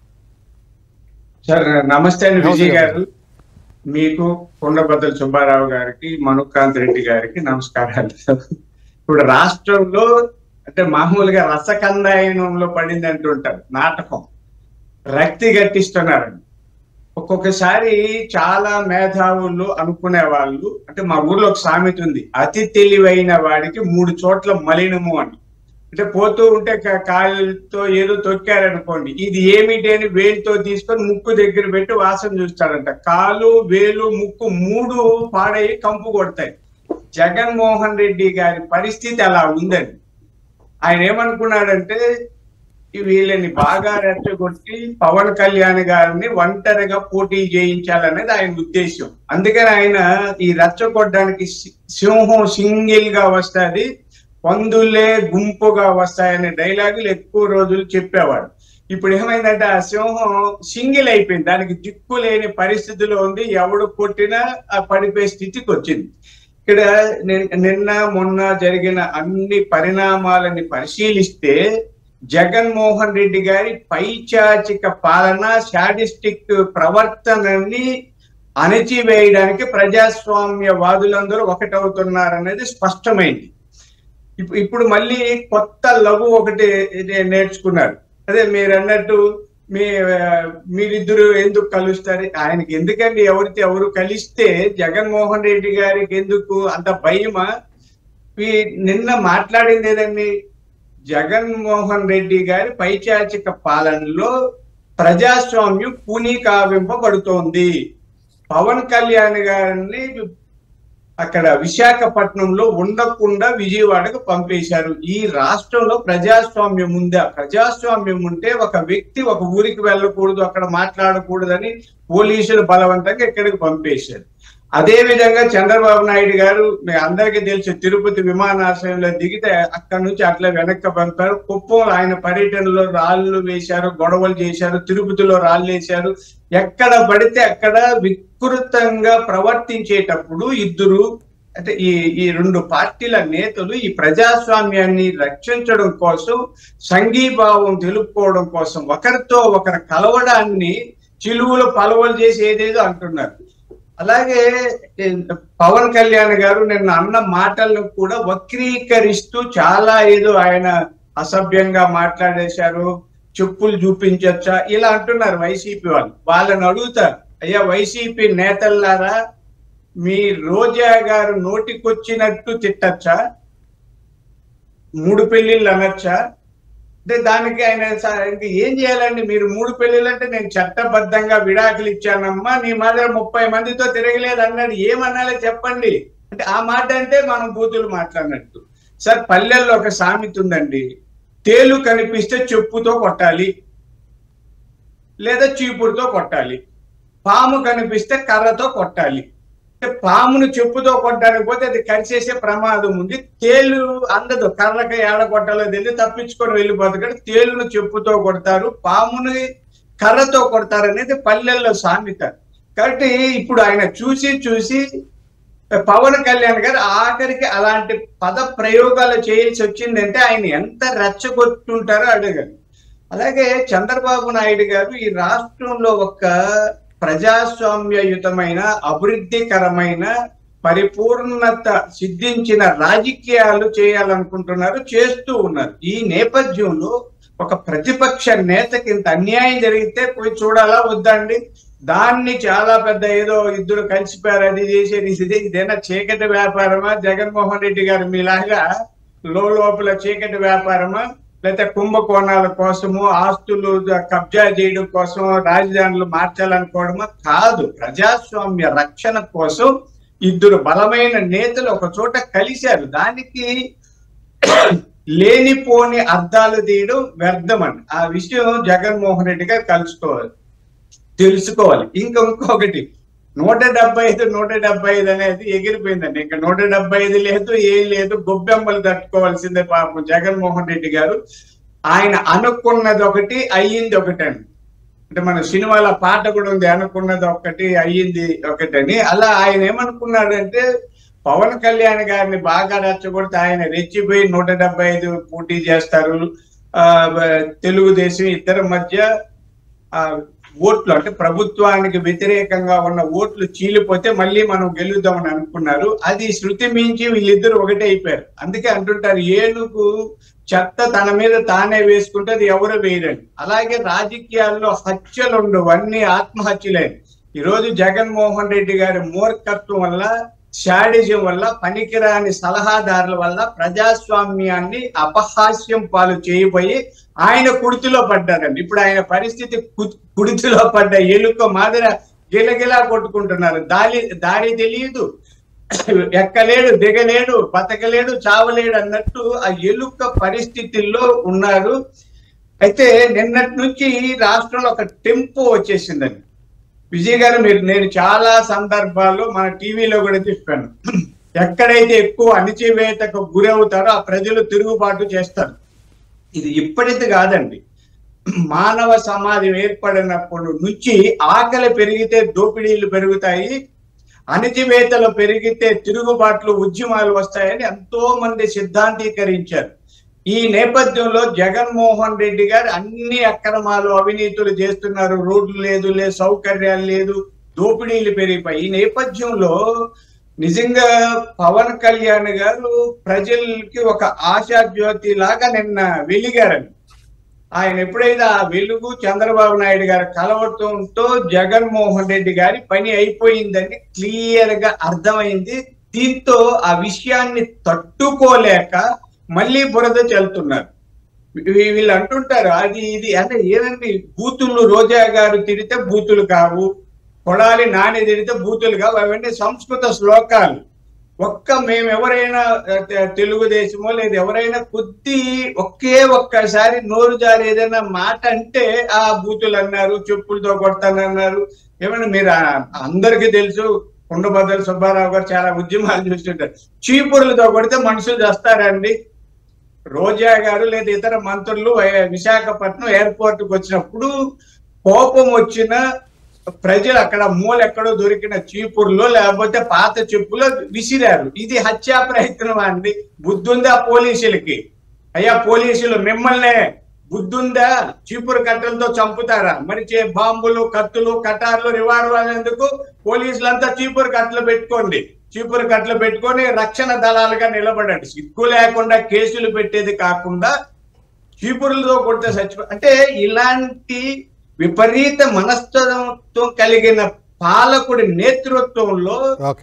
సార్ నమస్తే అండి నమస్తే విజయ్ గారు మీకు కొండబద్దల సుబ్బారావు గారికి మనుకాంత్ రెడ్డి గారికి నమస్కారాలు ఇప్పుడు రాష్ట్రంలో అంటే మామూలుగా రసకందాయనంలో పడింది అంటుంటారు నాటకం రక్తి గట్టిస్తున్నారండి ఒక్కొక్కసారి చాలా మేధావులు అనుకునే వాళ్ళు అంటే మా ఊర్లో ఒక సామెత ఉంది అతి తెలివైన వాడికి మూడు చోట్ల మలినము అని అంటే పోతూ ఉంటే కా- కాళ్ళతో ఏదో తొక్కారనుకోండి ఇది ఏమిటి అని వేలుతో తీసుకొని ముక్కు దగ్గర పెట్టి వాసన చూస్తాడంట కాలు వేలు ముక్కు మూడు పాడై కంపు కొడతాయి జగన్మోహన్ రెడ్డి గారి పరిస్థితి అలా ఉందండి ఆయన ఏమనుకున్నాడంటే ఈ వీళ్ళని బాగా రెచ్చగొట్టి పవన్ కళ్యాణ్ గారిని ఒంటరిగా పోటీ చేయించాలనేది ఆయన ఉద్దేశం అందుకని ఆయన ఈ రెచ్చగొట్టడానికి సి- సింహం సింగిల్ గా వస్తుంది పందులే గుంపుగా వస్తాయనే డైలాగులు ఎక్కువ రోజులు చెప్పేవాడు ఇప్పుడు ఏమైందంటే ఆ సింహం సింగిల్ అయిపోయింది దానికి దిక్కు లేని పరిస్థితిలో ఉంది ఎవడు కొట్టినా ఆ పడిపోయే స్థితికి వచ్చింది ఇక్కడ నిన్- నిన్న మొన్న జరిగిన అన్ని పరిణామాలని పరిశీలిస్తే జగన్మోహన్ రెడ్డి గారి పైచాచిక పాలన శాడిస్టిక్ ప్రవర్తనని అణచివేయడానికి ప్రజాస్వామ్యవాదులందరూ ఒకటవుతున్నారనేది స్పష్టమైంది ఇప్పు- ఇప్పుడు మళ్ళీ కొత్త లఘు ఒకటి ఇది నేర్చుకున్నారు అదే మీరు అన్నట్టు మీ ఆ, మీరిద్దరు ఎందుకు కలుస్తారు ఆయనకి ఎందుకండి ఎవరితో ఎవరు కలిస్తే జగన్మోహన్ రెడ్డి గారికి ఎందుకు అంత భయమా ఈ నిన్న మాట్లాడింది ఏదండి జగన్మోహన్ రెడ్డి గారి పైచాచిక పాలనలో ప్రజాస్వామ్యం పుని కావింపబడుతోంది పవన్ కళ్యాణ్ గారిని అక్కడ విశాఖపట్నంలో ఉండకుండా విజయవాడకు పంపేశారు ఈ రాష్ట్రంలో ప్రజాస్వామ్యం ఉందా ప్రజాస్వామ్యం ఉంటే ఒక వ్యక్తి ఒక ఊరికి వెళ్ళకూడదు అక్కడ మాట్లాడకూడదని పోలీసులు బలవంతంగా ఇక్కడికి పంపేశారు అదే విధంగా చంద్రబాబు నాయుడు గారు మీ అందరికీ తెలుసు తిరుపతి విమానాశ్రయంలో దిగితే అక్కడ నుంచి అట్లా వెనక్కి పంపారు కుప్పం ఆయన పర్యటనలో రాళ్ళు వేశారు గొడవలు చేశారు తిరుపతిలో రాళ్ళు వేశారు ఎక్కడ పడితే అక్కడ వికృతంగా ప్రవర్తించేటప్పుడు ఇద్దరు అంటే ఈ ఈ రెండు పార్టీల నేతలు ఈ ప్రజాస్వామ్యాన్ని రక్షించడం కోసం సంఘీభావం తెలుపుకోవడం కోసం ఒకరితో ఒకరు కలవడాన్ని చిలువులు పలవలు చేసి ఏదేదో అంటున్నారు అలాగే ఏ, పవన్ కళ్యాణ్ గారు నిన్న అన్న మాటలను కూడా వక్రీకరిస్తూ చాలా ఏదో ఆయన అసభ్యంగా మాట్లాడేశారు చెప్పులు చూపించొచ్చా ఇలా అంటున్నారు వైసీపీ వాళ్ళు వాళ్ళని అడుగుతారు అయ్యా వైసీపీ నేతల్లారా మీ రోజా గారు నోటికొచ్చినట్టు తిట్టచ్చా మూడు పెళ్లిళ్ళు అనొచ్చా అంటే దానికి ఆయన స- ఇంక ఏం చేయాలండి మీరు మూడు పెళ్లిళ్ళు అంటే నేను చట్టబద్ధంగా విడాకులు ఇచ్చానమ్మా నీ మాదిరి ముప్పై మందితో తిరగలేదు అన్నాడు ఏమనాలో చెప్పండి అంటే ఆ మాట అంటే మనం బూతులు మాట్లాడినట్టు సార్ పల్లెల్లో ఒక సామెత ఉందండి తేలు కనిపిస్తే చెప్పుతో కొట్టాలి లేదా చీపురుతో కొట్టాలి పాము కనిపిస్తే కర్రతో కొట్టాలి అంటే పామును చెప్పుతో కొట్టడానికి పోతే అది కరిచేసే ప్రమాదం ఉంది తేలు అందదు కర్రకి ఏడ కొట్టాలో తెలియదు తప్పించుకొని వెళ్ళిపోతుంది కానీ తేలును చెప్పుతో కొడతారు పాముని కర్రతో కొడతారు అనేది పల్లెల్లో సామెత కాబట్టి ఇప్పుడు ఆయన చూసి చూసి పవన్ కళ్యాణ్ గారు ఆఖరికి అలాంటి పద ప్రయోగాలు చేయాల్సి వచ్చిందంటే ఆయన ఎంత రెచ్చగొట్టుంటారో అడగాలి అలాగే చంద్రబాబు నాయుడు గారు ఈ రాష్ట్రంలో ఒక ప్రజాస్వామ్యయుతమైన అభివృద్ధికరమైన పరిపూర్ణత సిద్ధించిన రాజకీయాలు చేయాలనుకుంటున్నారు చేస్తూ ఉన్నారు ఈ నేపథ్యంలో ఒక ప్రతిపక్ష నేతకి ఇంత అన్యాయం జరిగితే పోయి చూడాలా వద్దండి దాన్ని చాలా పెద్ద ఏదో ఇద్దరు కలిసిపోయారు అది చేసేది ఇది ఇదేనా చీకటి వ్యాపారమా జగన్మోహన్ రెడ్డి గారు మీలాగా లో లోపల చీకటి వ్యాపారమా లేకపోతే కుంభకోణాల కోసము ఆస్తులు కబ్జా చేయడం కోసం రాజధానులు మార్చాలనుకోవడమా కాదు ప్రజాస్వామ్య రక్షణ కోసం ఇద్దరు బలమైన నేతలు ఒక చోట కలిశారు దానికి లేనిపోని అర్థాలు తీయడం వ్యర్థమని ఆ విషయం జగన్మోహన్ రెడ్డి గారు కలుసుకోవాలి తెలుసుకోవాలి ఇంకా ఇంకొకటి నూట డెబ్బై ఐదు నూట డెబ్బై ఐదు అనేది ఎగిరిపోయిందండి ఇంకా నూట డెబ్బై ఐదు లేదు ఏం లేదు గొబ్బెమ్మలు తట్టుకోవాల్సిందే పాపం జగన్మోహన్ రెడ్డి గారు ఆయన అనుకున్నది ఒకటి అయ్యింది ఒకటండి అంటే మన సినిమాల పాట కూడా ఉంది అనుకున్నది ఒకటి అయ్యింది ఒకటని అలా ఆయన ఏమనుకున్నాడంటే పవన్ కళ్యాణ్ గారిని బాగా రెచ్చగొడితే ఆయన రెచ్చిపోయి నూట డెబ్బై ఐదు పోటీ చేస్తారు ఆ తెలుగుదేశం ఇద్దరి మధ్య ఆ ఓట్లు అంటే ప్రభుత్వానికి వ్యతిరేకంగా ఉన్న ఓట్లు చీలిపోతే మళ్ళీ మనం గెలుద్దామని అనుకున్నారు అది శృతి మించి వీళ్ళిద్దరు ఒకటే అయిపోయారు అందుకే అంటుంటారు ఏనుగు చెత్త తన మీద తానే వేసుకుంటే అది ఎవరు వేయరండి అలాగే రాజకీయాల్లో హత్యలు ఉండవు అన్ని ఆత్మహత్యలే ఈ రోజు జగన్మోహన్ రెడ్డి గారి మూర్ఖత్వం వల్ల షాడిజం వల్ల పనికిరాని సలహాదారుల వల్ల ప్రజాస్వామ్యాన్ని అపహాస్యం పాలు చేయబోయి ఆయన కుడితిలో పడ్డారండి ఇప్పుడు ఆయన పరిస్థితి కు- కుడితిలో పడ్డ ఎలుక మాదిర గిలగిలా కొట్టుకుంటున్నారు దారి దారి తెలియదు ఎక్కలేడు దిగలేడు బతకలేడు చావలేడు అన్నట్టు ఆ ఎలుక పరిస్థితుల్లో ఉన్నారు అయితే నిన్నటి నుంచి రాష్ట్రంలో ఒక టెంపో వచ్చేసిందండి విజయ్ గారు మీరు నేను చాలా సందర్భాల్లో మన టీవీలో కూడా చెప్పాను ఎక్కడైతే ఎక్కువ అణిచివేతకు గురవుతారో ఆ ప్రజలు తిరుగుబాటు చేస్తారు ఇది ఇప్పటిది కాదండి మానవ సమాజం ఏర్పడినప్పటి నుంచి ఆకలి పెరిగితే దోపిడీలు పెరుగుతాయి అణిచివేతలు పెరిగితే తిరుగుబాట్లు ఉద్యమాలు వస్తాయని ఎంతో మంది సిద్ధాంతీకరించారు ఈ నేపథ్యంలో జగన్మోహన్ రెడ్డి గారు అన్ని అక్రమాలు అవినీతులు చేస్తున్నారు రోడ్లు లేదు లేదు సౌకర్యాలు లేదు దోపిడీలు పెరిగిపోయి ఈ నేపథ్యంలో నిజంగా పవన్ కళ్యాణ్ గారు ప్రజలకి ఒక ఆశాజ్యోతి లాగా నిన్న వెలిగారని ఆయన ఎప్పుడైతే ఆ వెలుగు చంద్రబాబు నాయుడు గారు కలవటంతో జగన్మోహన్ రెడ్డి గారి పని అయిపోయిందని క్లియర్ గా అర్థమైంది దీంతో ఆ విషయాన్ని తట్టుకోలేక మళ్ళీ బురద చల్లుతున్నారు వీ- వీళ్ళు అంటుంటారు అది ఇది అంటే ఏదండి బూతులు రోజా గారు తిడితే బూతులు కావు కొడాలి నాని తిడితే బూతులు కావు అవన్నీ సంస్కృత శ్లోకాలు ఒక్క మేము ఎవరైనా ఆ, తె- తెలుగుదేశమో లేదా ఎవరైనా కొద్ది ఒకే ఒక్కసారి నోరు జారి ఏదైనా మాట అంటే ఆ బూతులు అన్నారు చెప్పులతో కొడతానన్నారు ఏమన్నా మీరు ఆ- అందరికీ తెలుసు కుండబద్దల సుబ్బారావు గారు చాలా ఉద్యమాలు చూస్తుంటారు చీపురులతో కొడితే మనుషులు చేస్తారండి రోజా గారు లేదా ఇతర మంత్రులు వై- విశాఖపట్నం ఎయిర్పోర్ట్ కు వచ్చినప్పుడు కోపం వచ్చిన ప్రజలు అక్కడ మూల ఎక్కడో దొరికిన చీపుర్లో లేకపోతే పాత చెప్పులో విసిరారు ఇది హత్యా ప్రయత్నం అండి బుద్ధుందా పోలీసులకి అయ్యా పోలీసులు మిమ్మల్నే బుద్ధుందా చీపురు కట్టలతో చంపుతారా మరి చే బాంబులు కత్తులు కటార్లు రివాల్వర్లు ఎందుకు పోలీసులంతా చీపురు కట్టలు పెట్టుకోండి చీపురు కట్టలు పెట్టుకొని రక్షణ దళాలుగా నిలబడండి సిగ్గు లేకుండా కేసులు పెట్టేది కాకుండా చీపురులతో కొడితే చచ్చిపో అంటే ఇలాంటి విపరీత మనస్తత్వంతో కలిగిన పాలకుడి నేతృత్వంలో ఓకే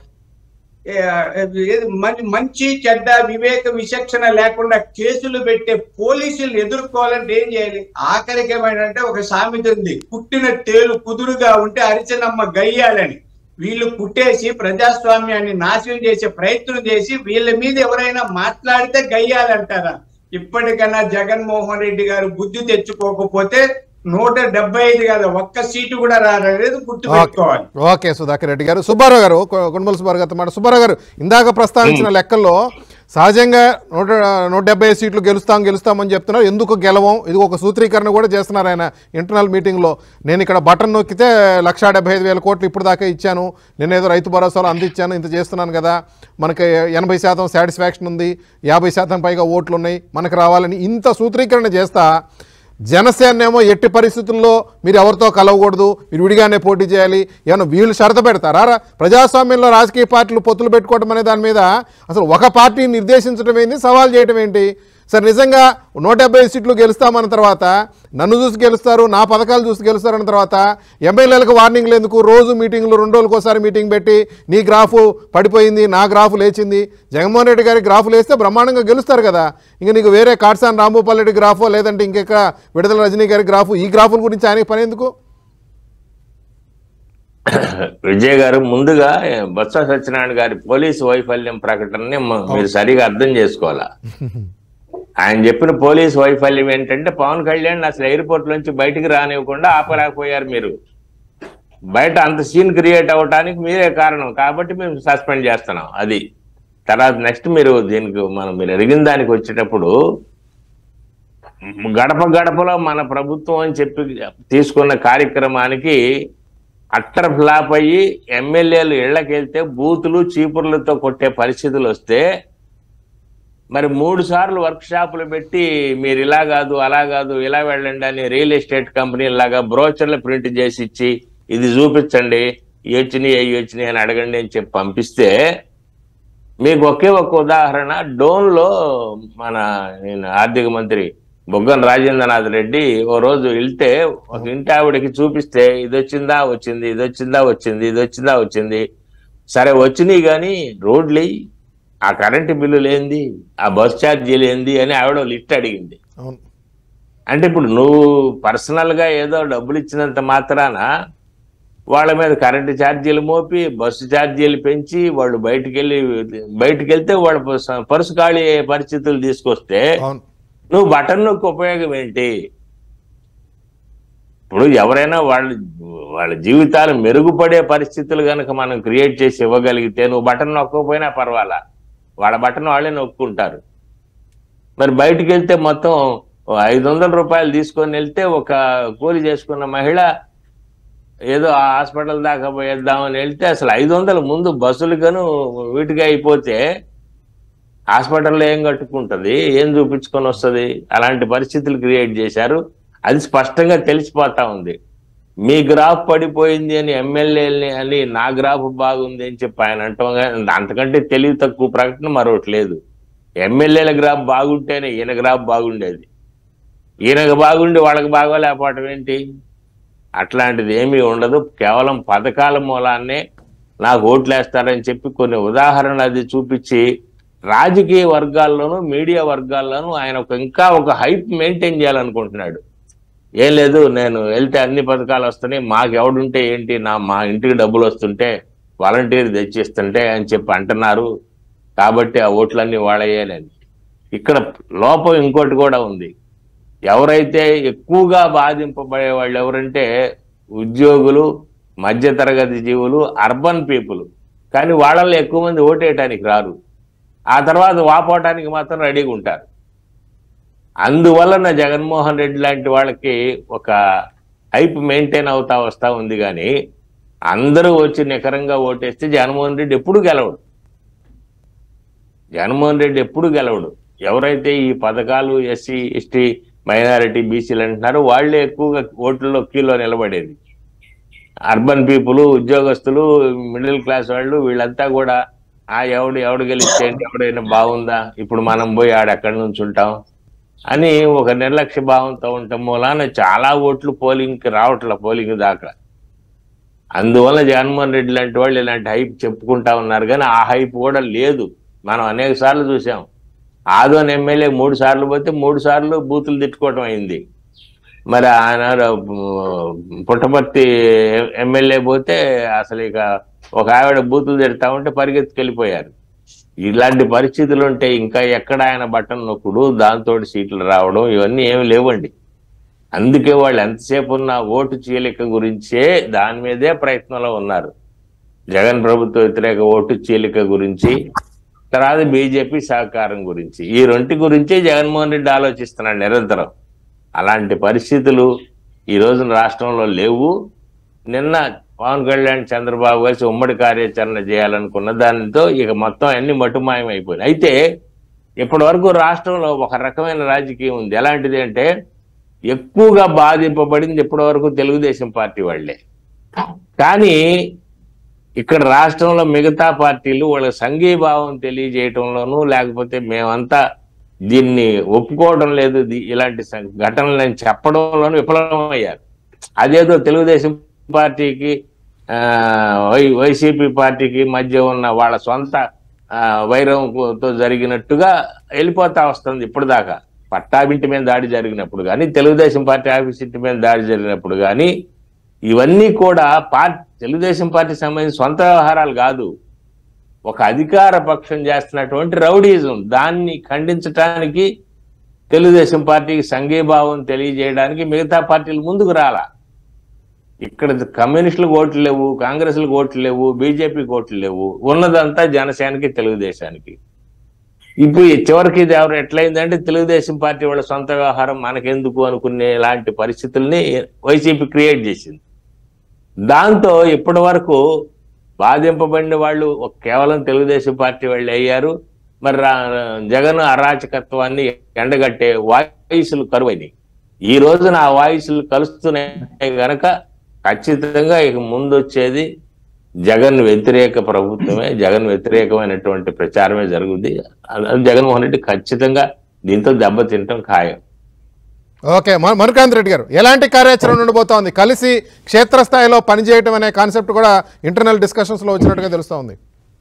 ఏ, ఏది మం- మంచి చెడ్డ వివేక విచక్షణ లేకుండా కేసులు పెట్టే పోలీసులు ఎదుర్కోవాలంటే ఏం చేయాలి ఆఖరికి ఏమైందంటే ఒక సామెత ఉంది పుట్టిన తేలు కుదురుగా ఉంటే అరిచనమ్మ గయ్యాలని వీళ్ళు పుట్టేసి ప్రజాస్వామ్యాన్ని నాశనం చేసే ప్రయత్నం చేసి వీళ్ళ మీద ఎవరైనా మాట్లాడితే గయ్యాలంటారా ఇప్పటికన్నా జగన్మోహన్ రెడ్డి గారు బుద్ధి తెచ్చుకోకపోతే నూట డెబ్బై ఐదు కాదు ఒక్క సీటు కూడా రాలేదు గుర్తు పెట్టుకోవాలి ఓకే సుధాకర్ రెడ్డి గారు సుబ్బారావు గారు కొ- కొండమల సుబ్బారావు గారితో మాట సుబ్బారావు గారు ఇందాక ప్రస్తావించిన లెక్కల్లో సహజంగా నూట నూట డెబ్బై ఐదు సీట్లు గెలుస్తాం గెలుస్తామని చెప్తున్నారు ఎందుకు గెలవం ఇది ఒక సూత్రీకరణ కూడా చేస్తున్నారు ఆయన ఇంటర్నల్ మీటింగ్లో నేను ఇక్కడ బటన్ నొక్కితే లక్షా డెబ్బై ఐదు వేల కోట్లు ఇప్పుడు దాకా ఇచ్చాను నేను ఏదో రైతు భరోసాలో అందించాను ఇంత చేస్తున్నాను కదా మనకి ఎనభై శాతం సాటిస్ఫాక్షన్ ఉంది యాభై శాతం పైగా ఓట్లు ఉన్నాయి మనకు రావాలని ఇంత సూత్రీకరణ చేస్తా జనసేన ఏమో ఎట్టి పరిస్థితుల్లో మీరు ఎవరితో కలవకూడదు మీరు విడిగానే పోటీ చేయాలి ఏమన్నా వీళ్ళు షరత పెడతారా రా- ప్రజాస్వామ్యంలో రాజకీయ పార్టీలు పొత్తులు పెట్టుకోవడం అనే దాని మీద అసలు ఒక పార్టీని నిర్దేశించడం ఏంటి సవాల్ చేయడం ఏంటి సరే నిజంగా నూట డెబ్బై సీట్లు గెలుస్తామన్న తర్వాత నన్ను చూసి గెలుస్తారు నా పథకాలు చూసి గెలుస్తారన్న తర్వాత ఎమ్మెల్యేలకు వార్నింగ్లు ఎందుకు రోజు మీటింగ్లు రెండు రోజులకు ఒకసారి మీటింగ్ పెట్టి నీ గ్రాఫు పడిపోయింది నా గ్రాఫు లేచింది జగన్మోహన్ రెడ్డి గారి గ్రాఫు లేస్తే బ్రహ్మాండంగా గెలుస్తారు కదా ఇంకా నీకు వేరే కాట్సాన్ రాంభూపాల్ రెడ్డి గ్రాఫో లేదంటే ఇంకెక్క విడుదల రజనీ గారి గ్రాఫు ఈ గ్రాఫుల గురించి ఆయనకి పని ఎందుకు విజయ్ గారు ముందుగా బొత్స సత్యనారాయణ గారి పోలీసు వైఫల్యం ప్రకటనని మ- మీరు సరిగా అర్థం చేసుకోవాలా ఆయన చెప్పిన పోలీసు వైఫల్యం ఏంటంటే పవన్ కళ్యాణ్ అసలు ఎయిర్పోర్ట్ నుంచి బయటికి రానివ్వకుండా ఆపలేకపోయారు మీరు బయట అంత సీన్ క్రియేట్ అవ్వటానికి మీరే కారణం కాబట్టి మేము సస్పెండ్ చేస్తున్నాం అది తర్వాత నెక్స్ట్ మీరు దీనికి మనం మీరు ఎరిగిన దానికి వచ్చేటప్పుడు గడప గడపలో మన ప్రభుత్వం అని చెప్పి తీసుకున్న కార్యక్రమానికి అట్టర్ ఫ్లాప్ అయ్యి ఎమ్మెల్యేలు ఇళ్లకి వెళ్తే బూతులు చీపుర్లతో కొట్టే పరిస్థితులు వస్తే మరి మూడు సార్లు వర్క్ షాపులు పెట్టి మీరు ఇలా కాదు అలా కాదు ఇలా వెళ్ళండి అని రియల్ ఎస్టేట్ కంపెనీ లాగా బ్రోచర్లు ప్రింట్ చేసి ఇచ్చి ఇది చూపించండి ఇవి వచ్చినాయి అవి వచ్చినాయి అని అడగండి అని చెప్పి పంపిస్తే మీకు ఒకే ఒక ఉదాహరణ డోన్ లో మన నేను ఆర్థిక మంత్రి బొగ్గన రాజేంద్రనాథ్ రెడ్డి ఓ రోజు వెళ్తే ఒక ఇంటి ఆవిడకి చూపిస్తే ఇది వచ్చిందా వచ్చింది ఇది వచ్చిందా వచ్చింది ఇది వచ్చిందా వచ్చింది సరే వచ్చినాయి కానీ రోడ్లు ఆ కరెంటు బిల్లులు ఏంది ఆ బస్ ఛార్జీలు ఏంది అని ఆవిడ లిస్ట్ అడిగింది అవును అంటే ఇప్పుడు నువ్వు పర్సనల్ గా ఏదో డబ్బులు ఇచ్చినంత మాత్రాన వాళ్ళ మీద కరెంటు ఛార్జీలు మోపి బస్సు ఛార్జీలు పెంచి వాళ్ళు బయటికి వెళ్ళి బయటికి వెళ్తే వాళ్ళ పర్సు- పర్సు ఖాళీ అయ్యే పరిస్థితులు తీసుకొస్తే అవును నువ్వు బటన్ నొక్కి ఉపయోగం ఏంటి ఇప్పుడు ఎవరైనా వాళ్ళ వాళ్ళ జీవితాలు మెరుగుపడే పరిస్థితులు కనుక మనం క్రియేట్ చేసి ఇవ్వగలిగితే నువ్వు బటన్ నొక్కకపోయినా పర్వాలా వాళ్ళ బటన్ వాళ్ళే నొక్కుంటారు మరి బయటికి వెళ్తే మొత్తం ఓ ఐదు వందల రూపాయలు తీసుకొని వెళ్తే ఒక కూలి చేసుకున్న మహిళ ఏదో ఆ హాస్పిటల్ దాకా పోయేద్దామని వెళ్తే అసలు ఐదు వందలు ముందు బస్సులుగాను వీటికి అయిపోతే హాస్పిటల్లో ఏం కట్టుకుంటది ఏం చూపించుకొని వస్తుంది అలాంటి పరిస్థితులు క్రియేట్ చేశారు అది స్పష్టంగా తెలిసిపోతా ఉంది మీ గ్రాఫ్ పడిపోయింది అని ఎమ్మెల్యేలని అని నా గ్రాఫ్ బాగుంది అని చెప్పి ఆయన అంటాం కానీ అంతకంటే తెలివి తక్కువ ప్రకటన మరొకటి లేదు ఎమ్మెల్యేల గ్రాఫ్ బాగుంటేనే ఈయన గ్రాఫ్ బాగుండేది ఈయనకు బాగుండి వాళ్ళకి బాగోలేకపోవటం ఏంటి అట్లాంటిది ఏమీ ఉండదు కేవలం పథకాల మూలాన్నే నాకు ఓట్లేస్తారని చెప్పి కొన్ని ఉదాహరణలు అది చూపించి రాజకీయ వర్గాల్లోనూ మీడియా వర్గాల్లోనూ ఆయన ఒక ఇంకా ఒక హైప్ మెయింటైన్ చేయాలనుకుంటున్నాడు ఏం లేదు నేను వెళ్తే అన్ని పథకాలు వస్తున్నాయి మాకు ఎవడుంటే ఏంటి నా మా ఇంటికి డబ్బులు వస్తుంటే వాలంటీర్ తెచ్చిస్తుంటే అని చెప్పి అంటున్నారు కాబట్టి ఆ ఓట్లన్నీ వాళ్ళేయాలని ఇక్కడ లోపం ఇంకోటి కూడా ఉంది ఎవరైతే ఎక్కువగా బాధింపబడే వాళ్ళు ఎవరంటే ఉద్యోగులు మధ్యతరగతి జీవులు అర్బన్ పీపుల్ కానీ వాళ్ళల్లో ఎక్కువ మంది ఓటేయటానికి రారు ఆ తర్వాత వాపోవటానికి మాత్రం రెడీగా ఉంటారు అందువలన జగన్మోహన్ రెడ్డి లాంటి వాళ్ళకి ఒక హైప్ మెయింటైన్ అవుతా వస్తా ఉంది కానీ అందరూ వచ్చి నికరంగా ఓటేస్తే జగన్మోహన్ రెడ్డి ఎప్పుడు గెలవడు జగన్మోహన్ రెడ్డి ఎప్పుడు గెలవడు ఎవరైతే ఈ పథకాలు ఎస్సీ ఎస్టీ మైనారిటీ బీసీలు అంటున్నారో వాళ్ళే ఎక్కువగా ఓట్లలో క్యూలో నిలబడేది అర్బన్ పీపుల్ ఉద్యోగస్తులు మిడిల్ క్లాస్ వాళ్ళు వీళ్ళంతా కూడా ఆ ఎవడు ఎవడు గెలిచేయండి ఎవడైనా బాగుందా ఇప్పుడు మనం పోయి ఆడ ఎక్కడి నుంచి ఉంటాం అని ఒక నిర్లక్ష్య భావంతో ఉండటం మూలాన చాలా ఓట్లు పోలింగ్కి రావట్లే పోలింగ్ దాకా అందువల్ల జగన్మోహన్ రెడ్డి లాంటి వాళ్ళు ఇలాంటి హైప్ చెప్పుకుంటా ఉన్నారు కానీ ఆ హైప్ కూడా లేదు మనం అనేక సార్లు చూసాం ఆదోన్ ఎమ్మెల్యే మూడు సార్లు పోతే మూడు సార్లు బూతులు తిట్టుకోవటం అయింది మరి ఆయన పుట్టపర్తి ఎమ్మెల్యే పోతే అసలు ఇక ఒక ఆవిడ బూతులు తిడతా ఉంటే పరిగెత్తుకెళ్ళిపోయారు ఇలాంటి పరిస్థితులు ఉంటే ఇంకా ఎక్కడ ఆయన బటన్ నొక్కుడు దాంతో సీట్లు రావడం ఇవన్నీ ఏమి లేవండి అందుకే వాళ్ళు ఎంతసేపు ఉన్న ఓటు చీలిక గురించే దాని మీదే ప్రయత్నంలో ఉన్నారు జగన్ ప్రభుత్వ వ్యతిరేక ఓటు చీలిక గురించి తర్వాత బీజేపీ సహకారం గురించి ఈ రెంటి గురించే జగన్మోహన్ రెడ్డి ఆలోచిస్తున్నాడు నిరంతరం అలాంటి పరిస్థితులు ఈ రోజున రాష్ట్రంలో లేవు నిన్న పవన్ కళ్యాణ్ చంద్రబాబు కలిసి ఉమ్మడి కార్యాచరణ చేయాలనుకున్న దానితో ఇక మొత్తం అన్ని మటుమాయం అయిపోయినాయి అయితే ఇప్పటి వరకు రాష్ట్రంలో ఒక రకమైన రాజకీయం ఉంది ఎలాంటిది అంటే ఎక్కువగా బాధింపబడింది ఇప్పటి వరకు తెలుగుదేశం పార్టీ వాళ్ళే కానీ ఇక్కడ రాష్ట్రంలో మిగతా పార్టీలు వాళ్ళ సంఘీభావం తెలియజేయటంలోనూ లేకపోతే మేమంతా దీన్ని ఒప్పుకోవడం లేదు ది- ఇలాంటి సం- ఘటనలను చెప్పడంలోనూ విఫలమయ్యారు అదేదో తెలుగుదేశం పార్టీకి ఆ, వై వైసీపీ పార్టీకి మధ్య ఉన్న వాళ్ళ సొంత ఆ, వైరంతో జరిగినట్టుగా వెళ్ళిపోతా వస్తుంది ఇప్పుడు దాకా పట్టాబింటి మీద దాడి జరిగినప్పుడు కానీ తెలుగుదేశం పార్టీ ఆఫీస్ ఇంటి మీద దాడి జరిగినప్పుడు కానీ ఇవన్నీ కూడా పార్టీ తెలుగుదేశం పార్టీ సంబంధించిన సొంత వ్యవహారాలు కాదు ఒక అధికార పక్షం చేస్తున్నటువంటి రౌడీజం దాన్ని ఖండించటానికి తెలుగుదేశం పార్టీకి సంఘీభావం తెలియజేయడానికి మిగతా పార్టీలు ముందుకు రాలా ఇక్కడ కమ్యూనిస్టులకు ఓట్లు లేవు కాంగ్రెస్లకు ఓట్లు లేవు బీజేపీకి ఓట్లు లేవు ఉన్నదంతా జనసేనకి తెలుగుదేశానికి ఇప్పుడు ఈ చివరికి ఇది ఎవరు ఎట్లయిందంటే తెలుగుదేశం పార్టీ వాళ్ళ సొంత వ్యవహారం మనకెందుకు అనుకునే లాంటి పరిస్థితుల్ని వైసీపీ క్రియేట్ చేసింది దాంతో ఇప్పటి వరకు బాధింపబడిన వాళ్ళు ఒక- కేవలం తెలుగుదేశం పార్టీ వాళ్ళు అయ్యారు మరి రా- జగన్ అరాచకత్వాన్ని ఎండగట్టే వాయిస్లు కరువైనాయి ఈ రోజున ఆ వాయిస్లు కలుస్తున్నాయి గనక ఖచ్చితంగా ఇక ముందు వచ్చేది జగన్ వ్యతిరేక ప్రభుత్వమే జగన్ వ్యతిరేకమైనటువంటి ప్రచారమే జరుగుద్ది అలా జగన్మోహన్ రెడ్డి ఖచ్చితంగా దీంతో దెబ్బతింటాం ఖాయం ఓకే మ- మణికాంత్ రెడ్డి గారు ఎలాంటి కార్యాచరణ ఉండబోతోంది కలిసి క్షేత్రస్థాయిలో పనిచేయటం అనే కాన్సెప్ట్ కూడా ఇంటర్నల్ డిస్కషన్స్ లో వచ్చినట్టుగా తెలుస్తా ఉంది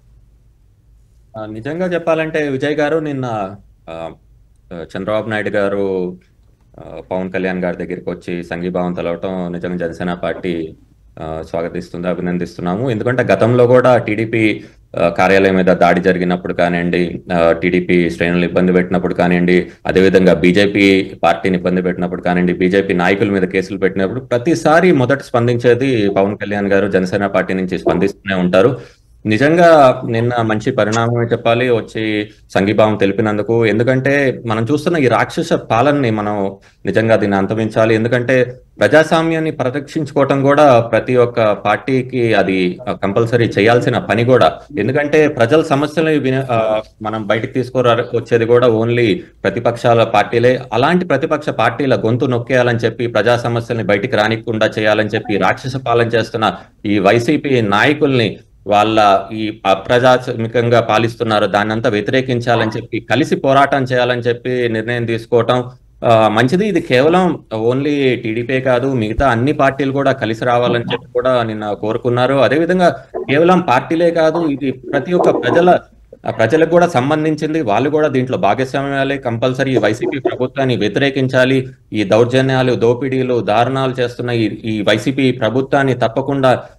ఆ, నిజంగా చెప్పాలంటే విజయ్ గారు నిన్న ఆ, ఆ, చంద్రబాబు నాయుడు గారు ఆ, పవన్ కళ్యాణ్ గారి దగ్గరికి వచ్చి సంఘీభావం తెలవటం నిజంగా జనసేన పార్టీ ఆ, స్వాగతిస్తుంది అభినందిస్తున్నాము ఎందుకంటే గతంలో కూడా టీడీపీ కార్యాలయం మీద దాడి జరిగినప్పుడు కానివ్వండి టీడీపీ శ్రేణులు ఇబ్బంది పెట్టినప్పుడు కానివ్వండి అదేవిధంగా బీజేపీ పార్టీని ఇబ్బంది పెట్టినప్పుడు కానివ్వండి బీజేపీ నాయకుల మీద కేసులు పెట్టినప్పుడు ప్రతిసారి మొదట స్పందించేది పవన్ కళ్యాణ్ గారు జనసేన పార్టీ నుంచి స్పందిస్తూనే ఉంటారు నిజంగా నిన్న మంచి పరిణామమే చెప్పాలి వచ్చి సంఘీభావం తెలిపినందుకు ఎందుకంటే మనం చూస్తున్న ఈ రాక్షస పాలనని మనం నిజంగా దీన్ని అంతమించాలి ఎందుకంటే ప్రజాస్వామ్యాన్ని పరిరక్షించుకోవటం కూడా ప్రతి ఒక్క పార్టీకి అది కంపల్సరీ చేయాల్సిన పని కూడా ఎందుకంటే ప్రజల సమస్యలు విన- ఆ, మనం బయటికి తీసుకురా వచ్చేది కూడా ఓన్లీ ప్రతిపక్షాల పార్టీలే అలాంటి ప్రతిపక్ష పార్టీల గొంతు నొక్కేయాలని చెప్పి ప్రజా సమస్యల్ని బయటికి రానికుండా చేయాలని చెప్పి రాక్షస పాలన చేస్తున్న ఈ వైసీపీ నాయకుల్ని వాళ్ళ ఈ అప్రజాస్మికంగా పాలిస్తున్నారు దాన్ని అంతా వ్యతిరేకించాలని చెప్పి కలిసి పోరాటం చేయాలని చెప్పి నిర్ణయం తీసుకోవటం ఆ, మంచిది ఇది కేవలం ఓన్లీ టీడీపీ కాదు మిగతా అన్ని పార్టీలు కూడా కలిసి రావాలని చెప్పి కూడా నిన్న కోరుకున్నారు అదేవిధంగా కేవలం పార్టీలే కాదు ఇది ప్రతి ఒక్క ప్రజల ఆ ప్రజలకు కూడా సంబంధించింది వాళ్ళు కూడా దీంట్లో భాగస్వామ్యాలే కంపల్సరీ ఈ వైసీపీ ప్రభుత్వాన్ని వ్యతిరేకించాలి ఈ దౌర్జన్యాలు దోపిడీలు దారుణాలు చేస్తున్న ఈ ఈ వైసీపీ ప్రభుత్వాన్ని తప్పకుండా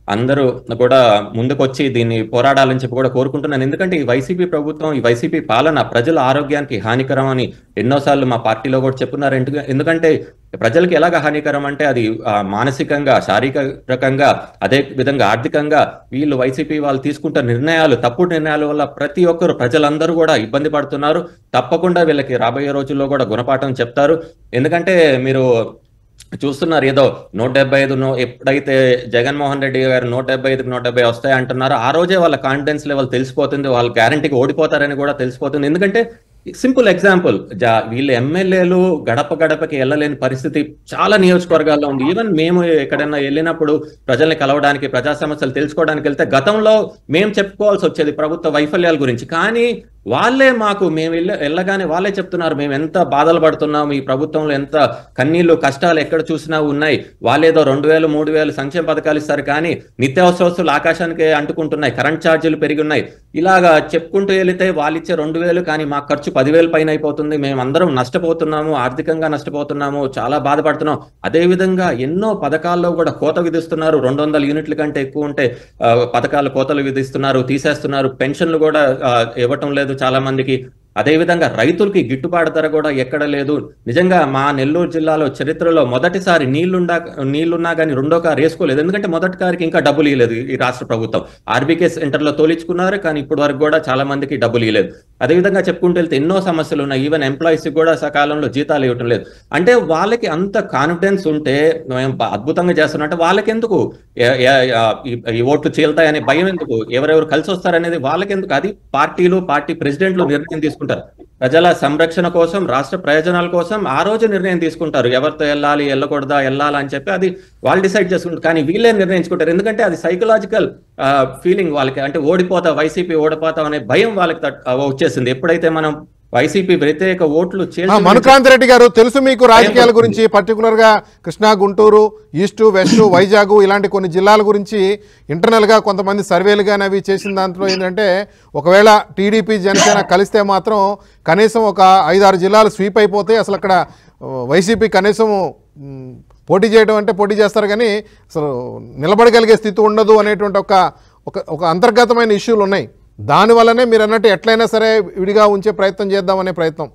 అందరూ కూడా ముందుకొచ్చి దీన్ని పోరాడాలని చెప్పి కూడా కోరుకుంటున్నాను ఎందుకంటే ఈ వైసీపీ ప్రభుత్వం ఈ వైసీపీ పాలన ప్రజల ఆరోగ్యానికి హానికరం అని ఎన్నోసార్లు మా పార్టీలో కూడా చెప్పున్నారు ఎందుక- ఎందుకంటే ప్రజలకు ఎలాగ హానికరం అంటే అది ఆ, మానసికంగా శారీరకంగా అదే విధంగా ఆర్థికంగా వీళ్ళు వైసీపీ వాళ్ళు తీసుకుంటున్న నిర్ణయాలు తప్పుడు నిర్ణయాల వల్ల ప్రతి ఒక్కరు ప్రజలందరూ కూడా ఇబ్బంది పడుతున్నారు తప్పకుండా వీళ్ళకి రాబోయే రోజుల్లో కూడా గుణపాఠం చెప్తారు ఎందుకంటే మీరు చూస్తున్నారు ఏదో నూట డెబ్బై ఐదు నూ- ఎప్పుడైతే జగన్మోహన్ రెడ్డి గారు నూట డెబ్బై ఐదుకి నూట డెబ్బై వస్తాయి అంటున్నారో ఆ రోజే వాళ్ళ కాన్ఫిడెన్స్ లెవెల్ తెలిసిపోతుంది వాళ్ళు గ్యారంటీకి ఓడిపోతారని కూడా తెలిసిపోతుంది ఎందుకంటే సింపుల్ ఎగ్జాంపుల్ వీళ్ళ ఎమ్మెల్యేలు గడప గడపకి వెళ్ళలేని పరిస్థితి చాలా నియోజకవర్గాల్లో ఉంది ఈవెన్ మేము ఎక్కడైనా వెళ్ళినప్పుడు ప్రజల్ని కలవడానికి ప్రజా సమస్యలు తెలుసుకోవడానికి వెళ్తే గతంలో మేము చెప్పుకోవాల్సి వచ్చేది ప్రభుత్వ వైఫల్యాల గురించి కానీ వాళ్ళే మాకు మేము వెళ్ళ వెళ్ళగానే వాళ్ళే చెప్తున్నారు మేము ఎంత బాధలు పడుతున్నాం ఈ ప్రభుత్వంలో ఎంత కన్నీళ్లు కష్టాలు ఎక్కడ చూసినా ఉన్నాయి వాళ్ళేదో రెండు వేలు మూడు వేలు సంక్షేమ పథకాలు ఇస్తారు కానీ నిత్యావసర వస్తువులు ఆకాశానికి అంటుకుంటున్నాయి కరెంట్ ఛార్జీలు పెరిగి ఉన్నాయి ఇలాగా చెప్పుకుంటూ వెళితే వాళ్ళు ఇచ్చే రెండు వేలు కానీ మా ఖర్చు పదివేలు పైన అయిపోతుంది మేము అందరం నష్టపోతున్నాము ఆర్థికంగా నష్టపోతున్నాము చాలా బాధపడుతున్నాం అదే విధంగా ఎన్నో పథకాల్లో కూడా కోత విధిస్తున్నారు రెండు వందల యూనిట్ల కంటే ఎక్కువ ఉంటే ఆ, పథకాలు కోతలు విధిస్తున్నారు తీసేస్తున్నారు పెన్షన్లు కూడా ఆ, ఇవ్వటం లేదు చాలా మందికి అదే విధంగా రైతులకి గిట్టుబాటు ధర కూడా ఎక్కడ లేదు నిజంగా మా నెల్లూరు జిల్లాలో చరిత్రలో మొదటిసారి నీళ్లుండా నీళ్లున్నా కానీ రెండో కారు వేసుకోలేదు ఎందుకంటే మొదటి కారుకి ఇంకా డబ్బులు ఇవ్వలేదు ఈ రాష్ట్ర ప్రభుత్వం ఆర్బీకే సెంటర్ లో తోలించుకున్నారు కానీ ఇప్పటి వరకు కూడా చాలా మందికి డబ్బులు ఇవ్వలేదు అదే విధంగా చెప్పుకుంటూ వెళ్తే ఎన్నో సమస్యలు ఉన్నాయి ఈవెన్ ఎంప్లాయీస్ కూడా సకాలంలో జీతాలు ఇవ్వటం లేదు అంటే వాళ్ళకి అంత కాన్ఫిడెన్స్ ఉంటే మేము బ- అద్భుతంగా చేస్తున్నట్టు వాళ్ళకి ఎందుకు ఏ- ఏ- ఆ, ఈ- ఈ ఓట్లు చీల్తాయనే భయం ఎందుకు ఎవరెవరు కలిసి వస్తారనేది వాళ్ళకి ఎందుకు అది పార్టీలు పార్టీ ప్రెసిడెంట్లు నిర్ణయం తీసుకుంటారు ప్రజల సంరక్షణ కోసం రాష్ట్ర ప్రయోజనాల కోసం ఆ రోజు నిర్ణయం తీసుకుంటారు ఎవరితో వెళ్ళాలి వెళ్ళకూడదా వెళ్ళాలా అని చెప్పి అది వాళ్ళు డిసైడ్ చేసుకుంటారు కానీ వీళ్ళే నిర్ణయించుకుంటారు ఎందుకంటే అది సైకలాజికల్ ఫీలింగ్ వాళ్ళకి అంటే ఓడిపోతా వైసీపీ ఓడిపోతాం అనే భయం వాళ్ళకి తట్- ఆ, వచ్చేసింది ఎప్పుడైతే మనం వైసీపీ వ్యతిరేక ఓట్లు ఆ, చేసి మనుక్రాంతి రెడ్డి గారు తెలుసు మీకు రాజకీయాల గురించి పర్టికులర్ గా కృష్ణా గుంటూరు ఈస్ట్ వెస్ట్ వైజాగ్ ఇలాంటి కొన్ని జిల్లాల గురించి ఇంటర్నల్ గా కొంతమంది సర్వేలు కానీ అవి చేసిన దాంట్లో ఏంటంటే ఒకవేళ టీడీపీ జనసేన కలిస్తే మాత్రం కనీసం ఒక ఐదారు జిల్లాలు స్వీప్ అయిపోతే అసలు అక్కడ ఆ, వైసీపీ కనీసం మ్, పోటీ చేయడం అంటే పోటీ చేస్తారు కానీ అసలు నిలబడగలిగే స్థితి ఉండదు అనేటువంటి ఒక ఒక ఒక అంతర్గతమైన ఇష్యూలు ఉన్నాయి దానివల్లనే మీరు అన్నట్టు ఎట్లయినా సరే విడిగా ఉంచే ప్రయత్నం చేద్దామనే ప్రయత్నం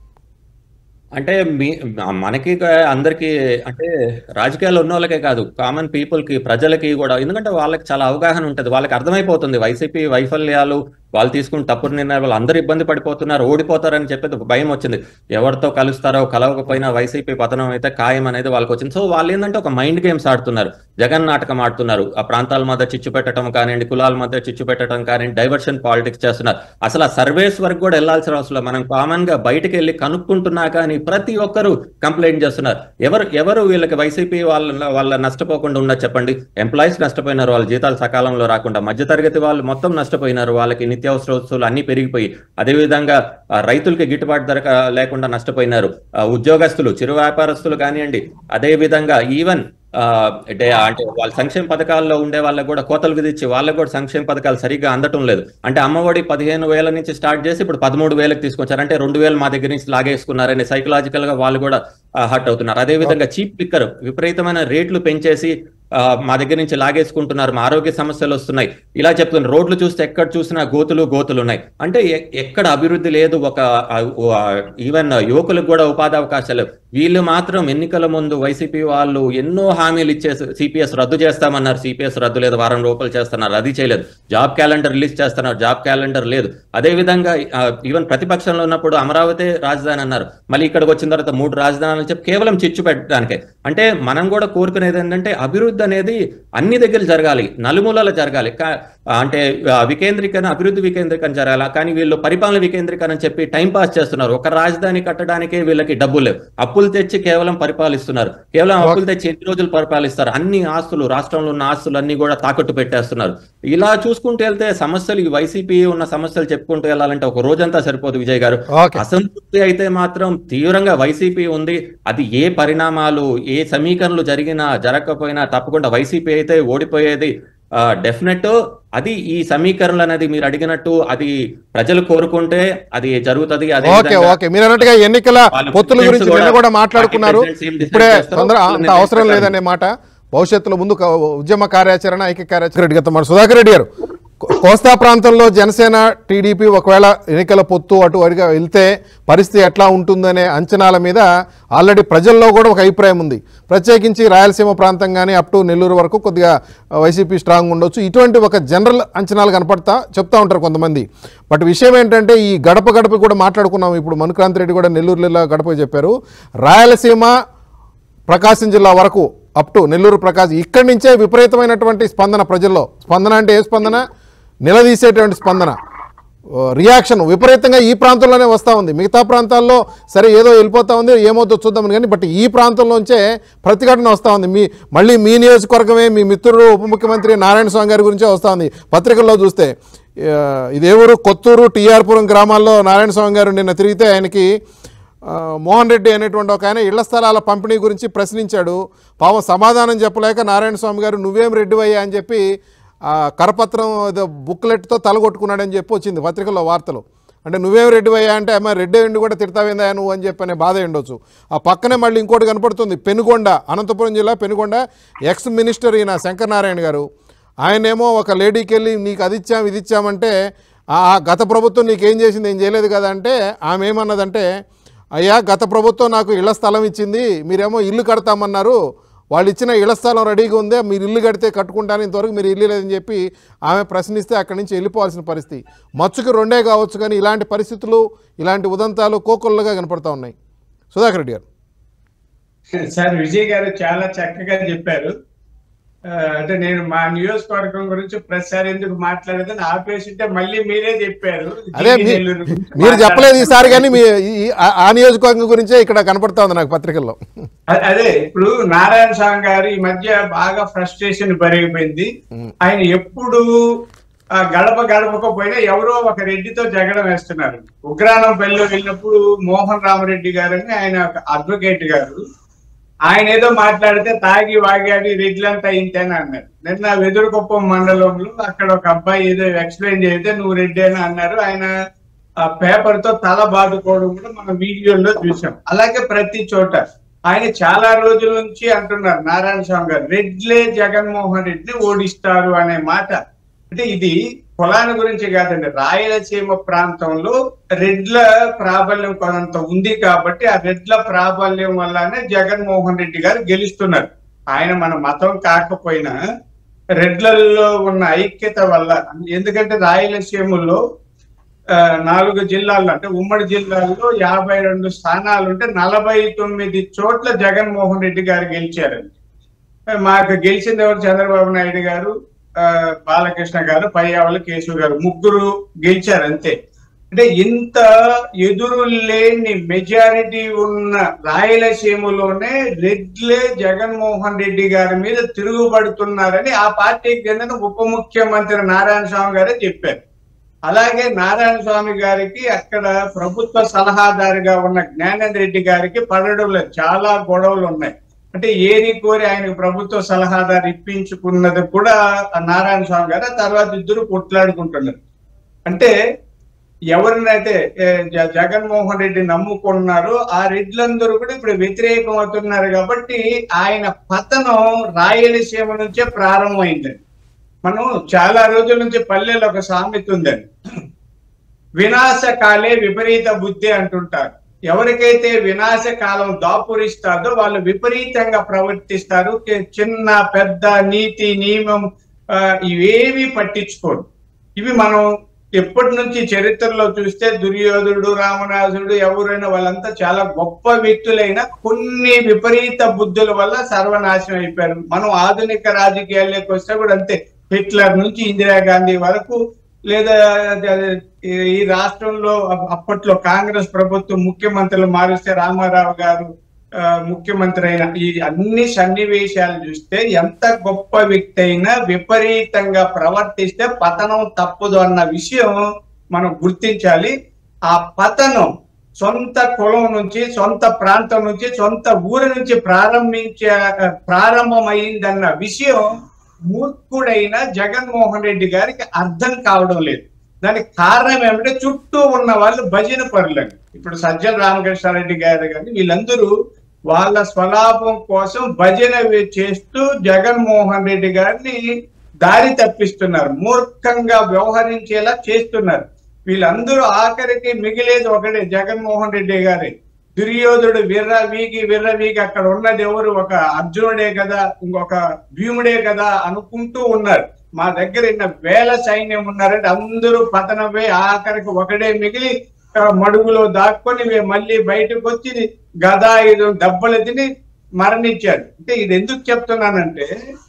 అంటే మీ మనకి క- అందరికి అంటే రాజకీయాల్లో ఉన్న వాళ్ళకే కాదు కామన్ పీపుల్ కి ప్రజలకి కూడా ఎందుకంటే వాళ్ళకి చాలా అవగాహన ఉంటది వాళ్ళకి అర్థమైపోతుంది వైసీపీ వైఫల్యాలు వాళ్ళు తీసుకున్న తప్పుడు నిర్ణయాలు వాళ్ళు అందరూ ఇబ్బంది పడిపోతున్నారు ఓడిపోతారని చెప్పేది ఒక భయం వచ్చింది ఎవరితో కలుస్తారో కలవకపోయినా వైసీపీ పతనం అయితే ఖాయం అనేది వాళ్ళకి వచ్చింది సో వాళ్ళు ఏంటంటే ఒక మైండ్ గేమ్స్ ఆడుతున్నారు జగన్ నాటకం ఆడుతున్నారు ఆ ప్రాంతాల మధ్య చిచ్చు పెట్టడం కానివ్వండి కులాల మధ్య చిచ్చు పెట్టడం కానివ్వండి డైవర్షన్ పాలిటిక్స్ చేస్తున్నారు అసలు ఆ సర్వేస్ వరకు కూడా వెళ్ళాల్సిన అవసరం లేదు. మనం కామన్ గా బయటకు వెళ్ళి కనుక్కుంటున్నా కానీ ప్రతి ఒక్కరు కంప్లైంట్ చేస్తున్నారు ఎవరు ఎవరు వీళ్ళకి వైసీపీ వాళ్ళ వాళ్ళ నష్టపోకుండా ఉన్నది చెప్పండి ఎంప్లాయీస్ నష్టపోయినారు వాళ్ళ జీతాలు సకాలంలో రాకుండా మధ్యతరగతి వాళ్ళు మొత్తం నష్టపోయినారు వాళ్ళకి నిత్యావసర వస్తువులు అన్ని పెరిగిపోయి అదేవిధంగా ఆ, రైతులకి గిట్టుబాటు ధర క- లేకుండా నష్టపోయినారు ఆ, ఉద్యోగస్తులు చిరు వ్యాపారస్తులు కానివ్వండి అదే విధంగా ఈవెన్ ఆ, అంటే అంటే వాళ్ళ సంక్షేమ పథకాల్లో ఉండే వాళ్ళకి కూడా కోతలు విధించి వాళ్ళకి కూడా సంక్షేమ పథకాలు సరిగ్గా అందటం లేదు అంటే అమ్మఒడి పదిహేను వేల నుంచి స్టార్ట్ చేసి ఇప్పుడు పదమూడు వేలకు తీసుకొచ్చారు అంటే రెండు వేలు మా దగ్గర నుంచి లాగేసుకున్నారని సైకలాజికల్ గా వాళ్ళు కూడా హర్ట్ అవుతున్నారు అదే విధంగా చీప్ లిక్కర్ విపరీతమైన రేట్లు పెంచేసి ఆ, మా దగ్గర నుంచి లాగేసుకుంటున్నారు మా ఆరోగ్య సమస్యలు వస్తున్నాయి ఇలా చెప్తున్నారు రోడ్లు చూస్తే ఎక్కడ చూసినా గోతులు గోతులు ఉన్నాయి అంటే ఎ- ఎక్కడ అభివృద్ధి లేదు ఒక ఈవెన్ యువకులకు కూడా ఉపాధి అవకాశాలు లేవు. వీళ్ళు మాత్రం ఎన్నికల ముందు వైసీపీ వాళ్ళు ఎన్నో హామీలు ఇచ్చేసి సిపిఎస్ రద్దు చేస్తామన్నారు సిపిఎస్ రద్దు లేదు వారం రూపాయలు చేస్తున్నారు అది చేయలేదు జాబ్ క్యాలెండర్ రిలీజ్ చేస్తున్నారు జాబ్ క్యాలెండర్ లేదు అదే విధంగా ఈవెన్ ప్రతిపక్షంలో ఉన్నప్పుడు అమరావతి రాజధాని అన్నారు మళ్ళీ ఇక్కడికి వచ్చిన తర్వాత మూడు రాజధానులు చెప్పి కేవలం చిచ్చు పెట్టడానికే అంటే మనం కూడా కోరుకునేది ఏంటంటే అభివృద్ధి అనేది అన్ని దగ్గర జరగాలి నలుమూలల జరగాలి కా- అంటే ఆ, వికేంద్రీకరణ అభివృద్ధి వికేంద్రీకరణ జరగాల కానీ వీళ్ళు పరిపాలన వికేంద్రీకరణ అని చెప్పి టైం పాస్ చేస్తున్నారు ఒక రాజధాని కట్టడానికే వీళ్ళకి డబ్బులు లేవు అప్పులు తెచ్చి కేవలం పరిపాలిస్తున్నారు కేవలం అప్పులు తెచ్చి ఎన్ని రోజులు పరిపాలిస్తారు అన్ని ఆస్తులు రాష్ట్రంలో ఉన్న ఆస్తులు అన్ని కూడా తాకట్టు పెట్టేస్తున్నారు ఇలా చూసుకుంటూ వెళ్తే సమస్యలు ఈ వైసీపీ ఉన్న సమస్యలు చెప్పుకుంటూ వెళ్ళాలంటే ఒక రోజంతా సరిపోదు విజయ్ గారు ఓకే అసంతృప్తి అయితే మాత్రం తీవ్రంగా వైసీపీ ఉంది అది ఏ పరిణామాలు ఏ సమీకరణలు జరిగినా జరగకపోయినా తప్పకుండా వైసీపీ అయితే ఓడిపోయేది డెఫినెట్ అది ఈ సమీకరణలు అనేది మీరు అడిగినట్టు అది ప్రజలు కోరుకుంటే అది జరుగుతుంది అదే ఓకే విధంగా ఓకే మీరు అన్నట్టుగా ఎన్నికల వాళ్ళ పొత్తుల presidents గురించి నిన్న కూడా కూడా మాట్లాడుకున్నారు party presidents ఏం decide ఇప్పుడే చేస్తారో తొందర వాళ్ళ అంత నిర్ణయం అవసరం ప్రకారం. లేదనే మాట భవిష్యత్తులో ముందు క- ఉద్యమ కార్యాచరణ ఐక్య కార్యాచరణ రెడ్డి గారు మన సుధాకర్ రెడ్డి గారు కో- కోస్తా ప్రాంతంలో జనసేన టీడీపీ ఒకవేళ ఎన్నికల పొత్తు అటు అడిగా వెళ్తే పరిస్థితి ఎట్లా ఉంటుందనే అంచనాల మీద ఆల్రెడీ ప్రజల్లో కూడా ఒక అభిప్రాయం ఉంది ప్రత్యేకించి రాయలసీమ ప్రాంతం కానీ అప్ టు నెల్లూరు వరకు కొద్దిగా వైసీపీ స్ట్రాంగ్ ఉండొచ్చు ఇటువంటి ఒక జనరల్ అంచనాలు కనపడతా చెప్తా ఉంటారు కొంతమంది బట్ విషయం ఏంటంటే ఈ గడప గడప కూడా మాట్లాడుకున్నాం ఇప్పుడు మనుక్రాంతి రెడ్డి కూడా నెల్లూరులో గడప చెప్పారు రాయలసీమ ప్రకాశం జిల్లా వరకు అప్ టు నెల్లూరు ప్రకాశం ఇక్కడి నుంచే విపరీతమైనటువంటి స్పందన ప్రజల్లో స్పందన అంటే ఏ స్పందన నిలదీసేటువంటి స్పందన ఓ, రియాక్షన్ విపరీతంగా ఈ ప్రాంతంలోనే వస్తూ ఉంది మిగతా ప్రాంతాల్లో సరే ఏదో వెళ్ళిపోతా ఉంది ఏమవుతుందో చూద్దామని కానీ బట్ ఈ ప్రాంతంలోంచే ప్రతిఘటన వస్తూ ఉంది మీ మళ్ళీ మీ నియోజకవర్గమే మీ మిత్రుడు ఉప ముఖ్యమంత్రి నారాయణ స్వామి గారి గురించే వస్తూ ఉంది పత్రికల్లో చూస్తే ఆ, ఇదే ఊరు కొత్తూరు టీఆర్పురం గ్రామాల్లో నారాయణ స్వామి గారు నిన్న తిరిగితే ఆయనకి ఆ, మోహన్ రెడ్డి అనేటువంటి ఒక ఆయన ఇళ్ల స్థలాల పంపిణీ గురించి ప్రశ్నించాడు పాపం సమాధానం చెప్పలేక నారాయణ స్వామి గారు నువ్వేం రెడ్డివయ్యా అని చెప్పి ఆ కరపత్రం ఏదో బుక్లెట్తో తలగొట్టుకున్నాడని చెప్పి వచ్చింది పత్రికల్లో వార్తలు అంటే నువ్వేం రెడ్డివయ్యా అంటే అమ్మ రెడ్డి ఎండి కూడా తిడతావేందా నువ్వు అని చెప్పి అనే బాధ ఉండొచ్చు ఆ పక్కనే మళ్ళీ ఇంకోటి కనపడుతుంది పెనుగొండ అనంతపురం జిల్లా పెనుగొండ ఎక్స్ మినిస్టర్ ఈయన శంకర్ నారాయణ గారు ఆయనేమో ఒక లేడీకి వెళ్ళి నీకు అది ఇచ్చాం ఇది ఇచ్చామంటే ఆ ఆ గత ప్రభుత్వం నీకేం చేసింది ఏం చేయలేదు కదా అంటే ఆమె ఏమన్నదంటే అయ్యా గత ప్రభుత్వం నాకు ఇళ్ల స్థలం ఇచ్చింది మీరేమో ఇల్లు కడతామన్నారు వాళ్ళు ఇచ్చిన ఇళ్ల స్థలం రెడీగా ఉందే మీరు ఇల్లు కడితే కట్టుకుంటాను ఇంతవరకు మీరు ఇల్లు లేదని చెప్పి ఆమె ప్రశ్నిస్తే అక్కడి నుంచి వెళ్ళిపోవాల్సిన పరిస్థితి మచ్చుకు రెండే కావచ్చు కానీ ఇలాంటి పరిస్థితులు ఇలాంటి ఉదంతాలు కోకొల్లగా కనపడతా ఉన్నాయి సుధాకర్ రెడ్డి గారు సార్ విజయ్ గారు చాలా చక్కగా చెప్పారు ఆ, అంటే నేను మా నియోజకవర్గం గురించి ప్రతిసారి ఎందుకు మాట్లాడేదని ఆపేసింటే మళ్ళీ మీరే చెప్పారు అదే జీవీ మీ- నెల్లూరు గురించి మీరు చెప్పలేదు మాట్లాడారు. ఈసారి కానీ మీ ఈ- ఆ- ఆ నియోజకవర్గం గురించే ఇక్కడ కనపడతా ఉంది నాకు పత్రికల్లో అ- అదే ఇప్పుడు నారాయణ స్వామి గారు ఈ మధ్య బాగా ఫ్రస్ట్రేషన్ పెరిగిపోయింది ఆయన ఎప్పుడు ఆ గడప గడపకు పోయినా ఎవరో ఒక రెడ్డితో జగడం వేస్తున్నారు ఉగ్రాణం పెళ్ళి వెళ్ళినప్పుడు మోహన్ రామరెడ్డి గారు అని ఆయన ఒక అడ్వకేట్ గారు ఆయన ఏదో మాట్లాడితే తాగి వాగాడి రెడ్లంతా ఇంతేనా అన్నారు నిన్న వెదురుకొప్పం మండలంలో అక్కడ ఒక అబ్బాయి ఏదో ఎక్స్ప్లెయిన్ చేస్తే నువ్వు రెడ్డి అని అన్నారు ఆయన ఆ పేపర్ తో తల బాదుకోవడం కూడా మనం వీడియోలో చూసాం అలాగే ప్రతి చోట ఆయన చాలా రోజుల నుంచి అంటున్నారు నారాయణ స్వామి గారు రెడ్లే జగన్మోహన్ రెడ్డిని ఓడిస్తారు అనే మాట అంటే ఇది కులాల గురించి కాదండి రాయలసీమ ప్రాంతంలో రెడ్ల ప్రాబల్యం కొంత ఉంది కాబట్టి ఆ రెడ్ల ప్రాబల్యం వల్లనే జగన్మోహన్ రెడ్డి గారు గెలుస్తున్నారు ఆయన మన మతం కాకపోయినా రెడ్లలో ఉన్న ఐక్యత వల్ల ఎందుకంటే రాయలసీమలో ఆ, నాలుగు జిల్లాల్లో అంటే ఉమ్మడి జిల్లాల్లో యాభై రెండు స్థానాలు ఉంటే నలభై తొమ్మిది చోట్ల జగన్మోహన్ రెడ్డి గారు గెలిచారండి మాకు గెలిచింది ఎవరు చంద్రబాబు నాయుడు గారు ఆ, బాలకృష్ణ గారు పయ్యావల కేశవ్ గారు ముగ్గురు గెలిచారు అంతే అంటే ఇంత ఎదురు లేని మెజారిటీ ఉన్న రాయలసీమలోనే రెడ్లే జగన్మోహన్ రెడ్డి గారి మీద తిరుగుబడుతున్నారని ఆ పార్టీకి చెందిన ఉప ముఖ్యమంత్రి నారాయణ స్వామి గారే చెప్పారు అలాగే నారాయణ స్వామి గారికి అక్కడ ప్రభుత్వ సలహాదారుగా ఉన్న జ్ఞానేంద్ర రెడ్డి గారికి పడడంలో చాలా గొడవలు ఉన్నాయి అంటే ఏరి కోరి ఆయనకు ప్రభుత్వ సలహాదారు ఇప్పించుకున్నది కూడా ఆ నారాయణ స్వామి గారు ఆ తర్వాత ఇద్దరు కొట్లాడుకుంటున్నారు అంటే ఎవరినైతే ఏ, జ- జగన్మోహన్ రెడ్డి నమ్ముకున్నారో ఆ రెడ్లందరూ కూడా ఇప్పుడు వ్యతిరేకం అవుతున్నారు కాబట్టి ఆయన పతనం రాయలసీమ నుంచే ప్రారంభమైందండి మనం చాలా రోజుల నుంచి పల్లెలో ఒక సామెత ఉందండి వినాశకాలే విపరీత బుద్ధి అంటుంటారు ఎవరికైతే వినాశకాలం దాపురిస్తాదో వాళ్ళు విపరీతంగా ప్రవర్తిస్తారు కి- చిన్న పెద్ద నీతి నియమం ఆ, ఇవేవి పట్టించుకోరు ఇవి మనం ఎప్పటి నుంచి చరిత్రలో చూస్తే దుర్యోధనుడు రామనాథుడు ఎవరైనా వాళ్ళంతా చాలా గొప్ప వ్యక్తులైన కొన్ని విపరీత బుద్ధుల వల్ల సర్వనాశనం అయిపోయారు మనం ఆధునిక రాజకీయాల్లోకి వస్తే కూడా అంతే హిట్లర్ నుంచి ఇందిరాగాంధీ వరకు లేదా ఈ- ఈ రాష్ట్రంలో అప్- అప్పట్లో కాంగ్రెస్ ప్రభుత్వం ముఖ్యమంత్రులు మారిస్తే రామారావు గారు ఆ, ముఖ్యమంత్రి అయిన ఈ అన్ని సన్నివేశాలు చూస్తే ఎంత గొప్ప వ్యక్తి అయినా విపరీతంగా ప్రవర్తిస్తే పతనం తప్పదు అన్న విషయం మనం గుర్తించాలి ఆ పతనం సొంత కులం నుంచి సొంత ప్రాంతం నుంచి సొంత ఊరు నుంచి ప్రారంభించే ప్రారంభమైందన్న విషయం మూర్ఖుడైన జగన్మోహన్ రెడ్డి గారికి అర్థం కావడం లేదు దానికి కారణం ఏమంటే చుట్టూ ఉన్న వాళ్ళు భజన పరులండి ఇప్పుడు సజ్జల రామకృష్ణారెడ్డి గారు కానీ వీళ్ళందరూ వాళ్ళ స్వలాభం కోసం భజన వే- చేస్తూ జగన్మోహన్ రెడ్డి గారిని దారి తప్పిస్తున్నారు మూర్ఖంగా వ్యవహరించేలా చేస్తున్నారు వీళ్ళందరూ ఆఖరికి మిగిలేది ఒకటే జగన్మోహన్ రెడ్డి గారి దుర్యోధుడు విర్ర వీగి విర్ర వీగి అక్కడ ఉన్నది ఎవరు ఒక అర్జునుడే కదా ఇంకొక భీముడే కదా అనుకుంటూ ఉన్నారు మా దగ్గర ఇన్న వేల సైన్యం ఉన్నారంటే అందరూ పతనమై ఆఖరికి ఒకడే మిగిలి ఆ, మడుగులో దాక్కొని వే- మళ్ళీ బయటకు వచ్చి గదా ఇది దెబ్బలు తిని మరణించాడు అంటే ఇది ఎందుకు చెప్తున్నానంటే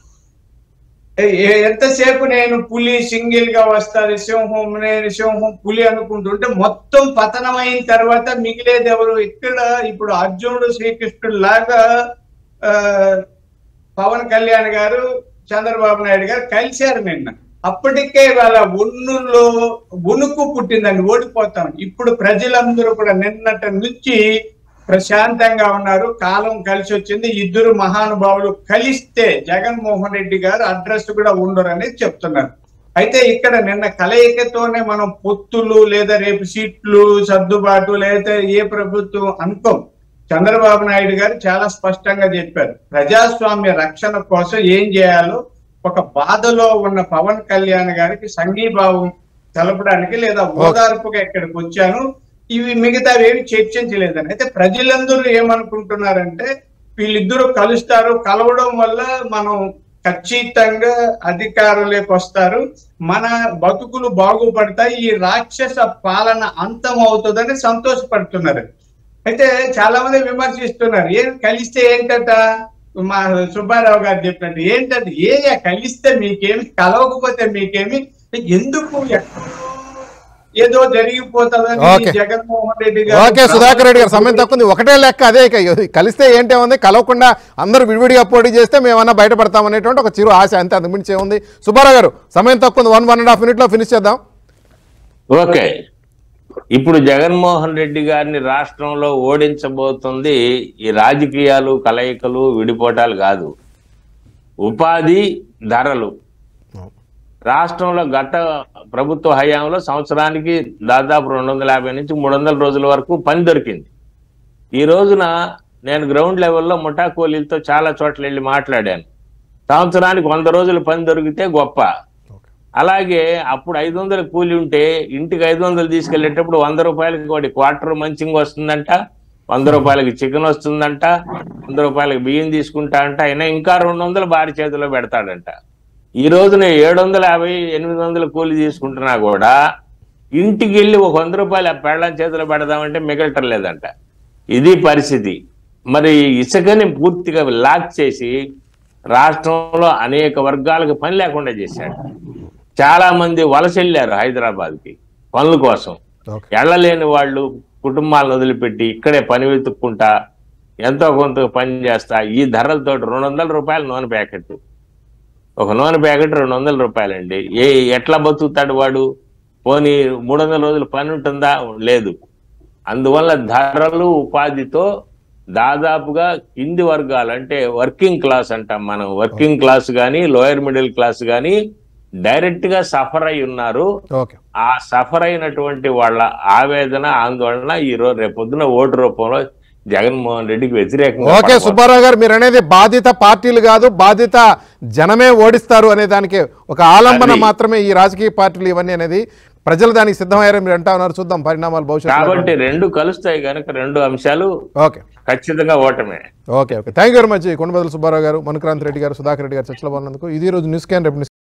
ఏ- ఏ- ఎంతసేపు నేను పులి సింగిల్ గా వస్తారు సింహం నేను సింహం పులి అనుకుంటుంటే మొత్తం పతనమైన తర్వాత మిగిలేది ఎవరు ఇక్కడ ఇప్పుడు అర్జునుడు శ్రీకృష్ణుడు లాగా ఆ, పవన్ కళ్యాణ్ గారు చంద్రబాబు నాయుడు గారు కలిశారు నిన్న అప్పటికే వాళ్ళ ఒన్నులో వణుకు పుట్టిందండి ఓడిపోతాం ఇప్పుడు ప్రజలందరూ కూడా నిన్నటి నుంచి ప్రశాంతంగా ఉన్నారు కాలం కలిసి వచ్చింది ఇద్దరు మహానుభావులు కలిస్తే జగన్మోహన్ రెడ్డి గారు అడ్రస్ కూడా ఉండరని చెప్తున్నారు అయితే ఇక్కడ నిన్న కలయికతోనే మనం పొత్తులు లేదా రేపు సీట్లు సర్దుబాటు లేదా ఏ ప్రభుత్వం అనుకోం చంద్రబాబు నాయుడు గారు చాలా స్పష్టంగా చెప్పారు ప్రజాస్వామ్య రక్షణ కోసం ఏం చేయాలో ఒక బాధలో ఉన్న పవన్ కళ్యాణ్ గారికి సంఘీభావం తెలపడానికి లేదా ఓదార్పుగా ఇక్కడికి వచ్చాను ఇవి మిగతావి ఏమి చర్చించలేదని అయితే ప్రజలందరూ ఏమనుకుంటున్నారంటే వీళ్ళిద్దరూ కలుస్తారు కలవడం వల్ల మనం ఖచ్చితంగా అధికారంలోకి వస్తారు మన బతుకులు బాగుపడతాయి ఈ రాక్షస పాలన అంతం అవుతుందని సంతోషపడుతున్నారు అయితే చాలా మంది విమర్శిస్తున్నారు ఏం కలిస్తే ఏంటట మా సుబ్బారావు గారు చెప్పినట్టు ఏంటంటే ఏ కలిస్తే మీకేమి కలవకపోతే మీకేమి ఎందుకు ఎక్కడో ఏదో జరిగిపోతుందని ఓకే. జగన్మోహన్ రెడ్డి ఓకే సుధాకర్ రెడ్డి గారు సమయం తక్కువ ఉంది ఒకటే లెక్క అదే ఇక ఇది కలిస్తే ఏంటే ఉంది కలవకుండా అందరూ విడివిడిగా పోటీ చేస్తే మేమన్నా బయటపడతాం అనేటువంటి ఒక చిరు ఆశ అంతే అంతకుమించి ఏముంది సుబ్బారావు గారు సమయం తక్కువ ఉంది వన్ వన్ అండ్ హాఫ్ మినిట్లో ఫినిష్ చేద్దాం ఓకే ఇప్పుడు జగన్మోహన్ రెడ్డి గారిని రాష్ట్రంలో ఓడించబోతుంది ఈ రాజకీయాలు కలయికలు విడిపోటాలు కాదు ఉపాధి ధరలు రాష్ట్రంలో గత ప్రభుత్వ హయాంలో సంవత్సరానికి దాదాపు రెండు వందల యాభై నుంచి మూడు వందల రోజుల వరకు పని దొరికింది ఈ రోజున నేను గ్రౌండ్ లెవెల్లో ముఠా కూలీలతో చాలా చోట్ల వెళ్ళి మాట్లాడాను సంవత్సరానికి వంద రోజులు పని దొరికితే గొప్ప అలాగే అప్పుడు ఐదు వందలు కూలి ఉంటే ఇంటికి ఐదు వందలు తీసుకెళ్లేటప్పుడు వంద రూపాయలకి ఒకటి క్వార్టర్ మంచింగ్ వస్తుందంట వంద రూపాయలకి చికెన్ వస్తుందంట వంద రూపాయలకి బియ్యం తీసుకుంటా అంట అయినా ఇంకా రెండు వందలు భారీ చేతిలో పెడతాడంట ఈ రోజున ఏడు వందల యాభై ఎనిమిది వందల కూలి తీసుకుంటున్నా కూడా ఇంటికి వెళ్ళి ఒక వంద రూపాయలు ఆ పెళ్ళం చేతిలో పెడదామంటే మిగలటం లేదంట ఇది పరిస్థితి మరి ఇసుకని పూర్తిగా లాక్ చేసి రాష్ట్రంలో అనేక వర్గాలకు పని లేకుండా చేశాడు చాలా మంది వలస వెళ్ళారు హైదరాబాద్ కి పనుల కోసం ఓకే ఎళ్ళలేని వాళ్ళు కుటుంబాలను వదిలిపెట్టి ఇక్కడే పని వెతుక్కుంటా ఎంతో కొంత పని చేస్తా ఈ ధరలతో రెండు వందల రూపాయలు నూనె ప్యాకెట్ ఒక నూనె ప్యాకెట్ రెండు వందల రూపాయలండి ఏ ఎట్లా బతుకుతాడు వాడు పోనీ మూడు వందల రోజులు పని ఉంటుందా లేదు అందువల్ల ధరలు ఉపాధితో దాదాపుగా కింది వర్గాలు అంటే వర్కింగ్ క్లాస్ అంటాం మనం వర్కింగ్ క్లాస్ కానీ లోయర్ మిడిల్ క్లాస్ కానీ డైరెక్ట్ గా సఫర్ అయి ఉన్నారు ఓకే ఆ సఫర్ అయినటువంటి వాళ్ళ ఆవేదన ఆందోళన ఈ రోజు రేపొద్దున ఓటు రూపంలో జగన్మోహన్ రెడ్డికి వ్యతిరేకంగా ఓకే పడబోతుంది. సుబ్బారావు గారు మీరు అనేది బాధిత పార్టీలు కాదు బాధిత జనమే ఓడిస్తారు అనే దానికి ఒక ఆలంబన అది. మాత్రమే ఈ రాజకీయ పార్టీలు ఇవన్నీ అనేది ప్రజలు దానికి సిద్ధమయ్యారని మీరు అంటా ఉన్నారు చూద్దాం పరిణామాలు భవిష్యత్తు కాబట్టి రెండు కలుస్తాయి కనుక రెండు అంశాలు ఓకే ఖచ్చితంగా ఓటమే okay okay thank you very much Kondabadala Subbarao garu Manukranth Reddy గారు సుధాకర్ రెడ్డి గారు చర్చలో పాల్గొన్నందుకు ఇది ఈ రోజు న్యూస్ క్యాన్ రేపు న్యూస్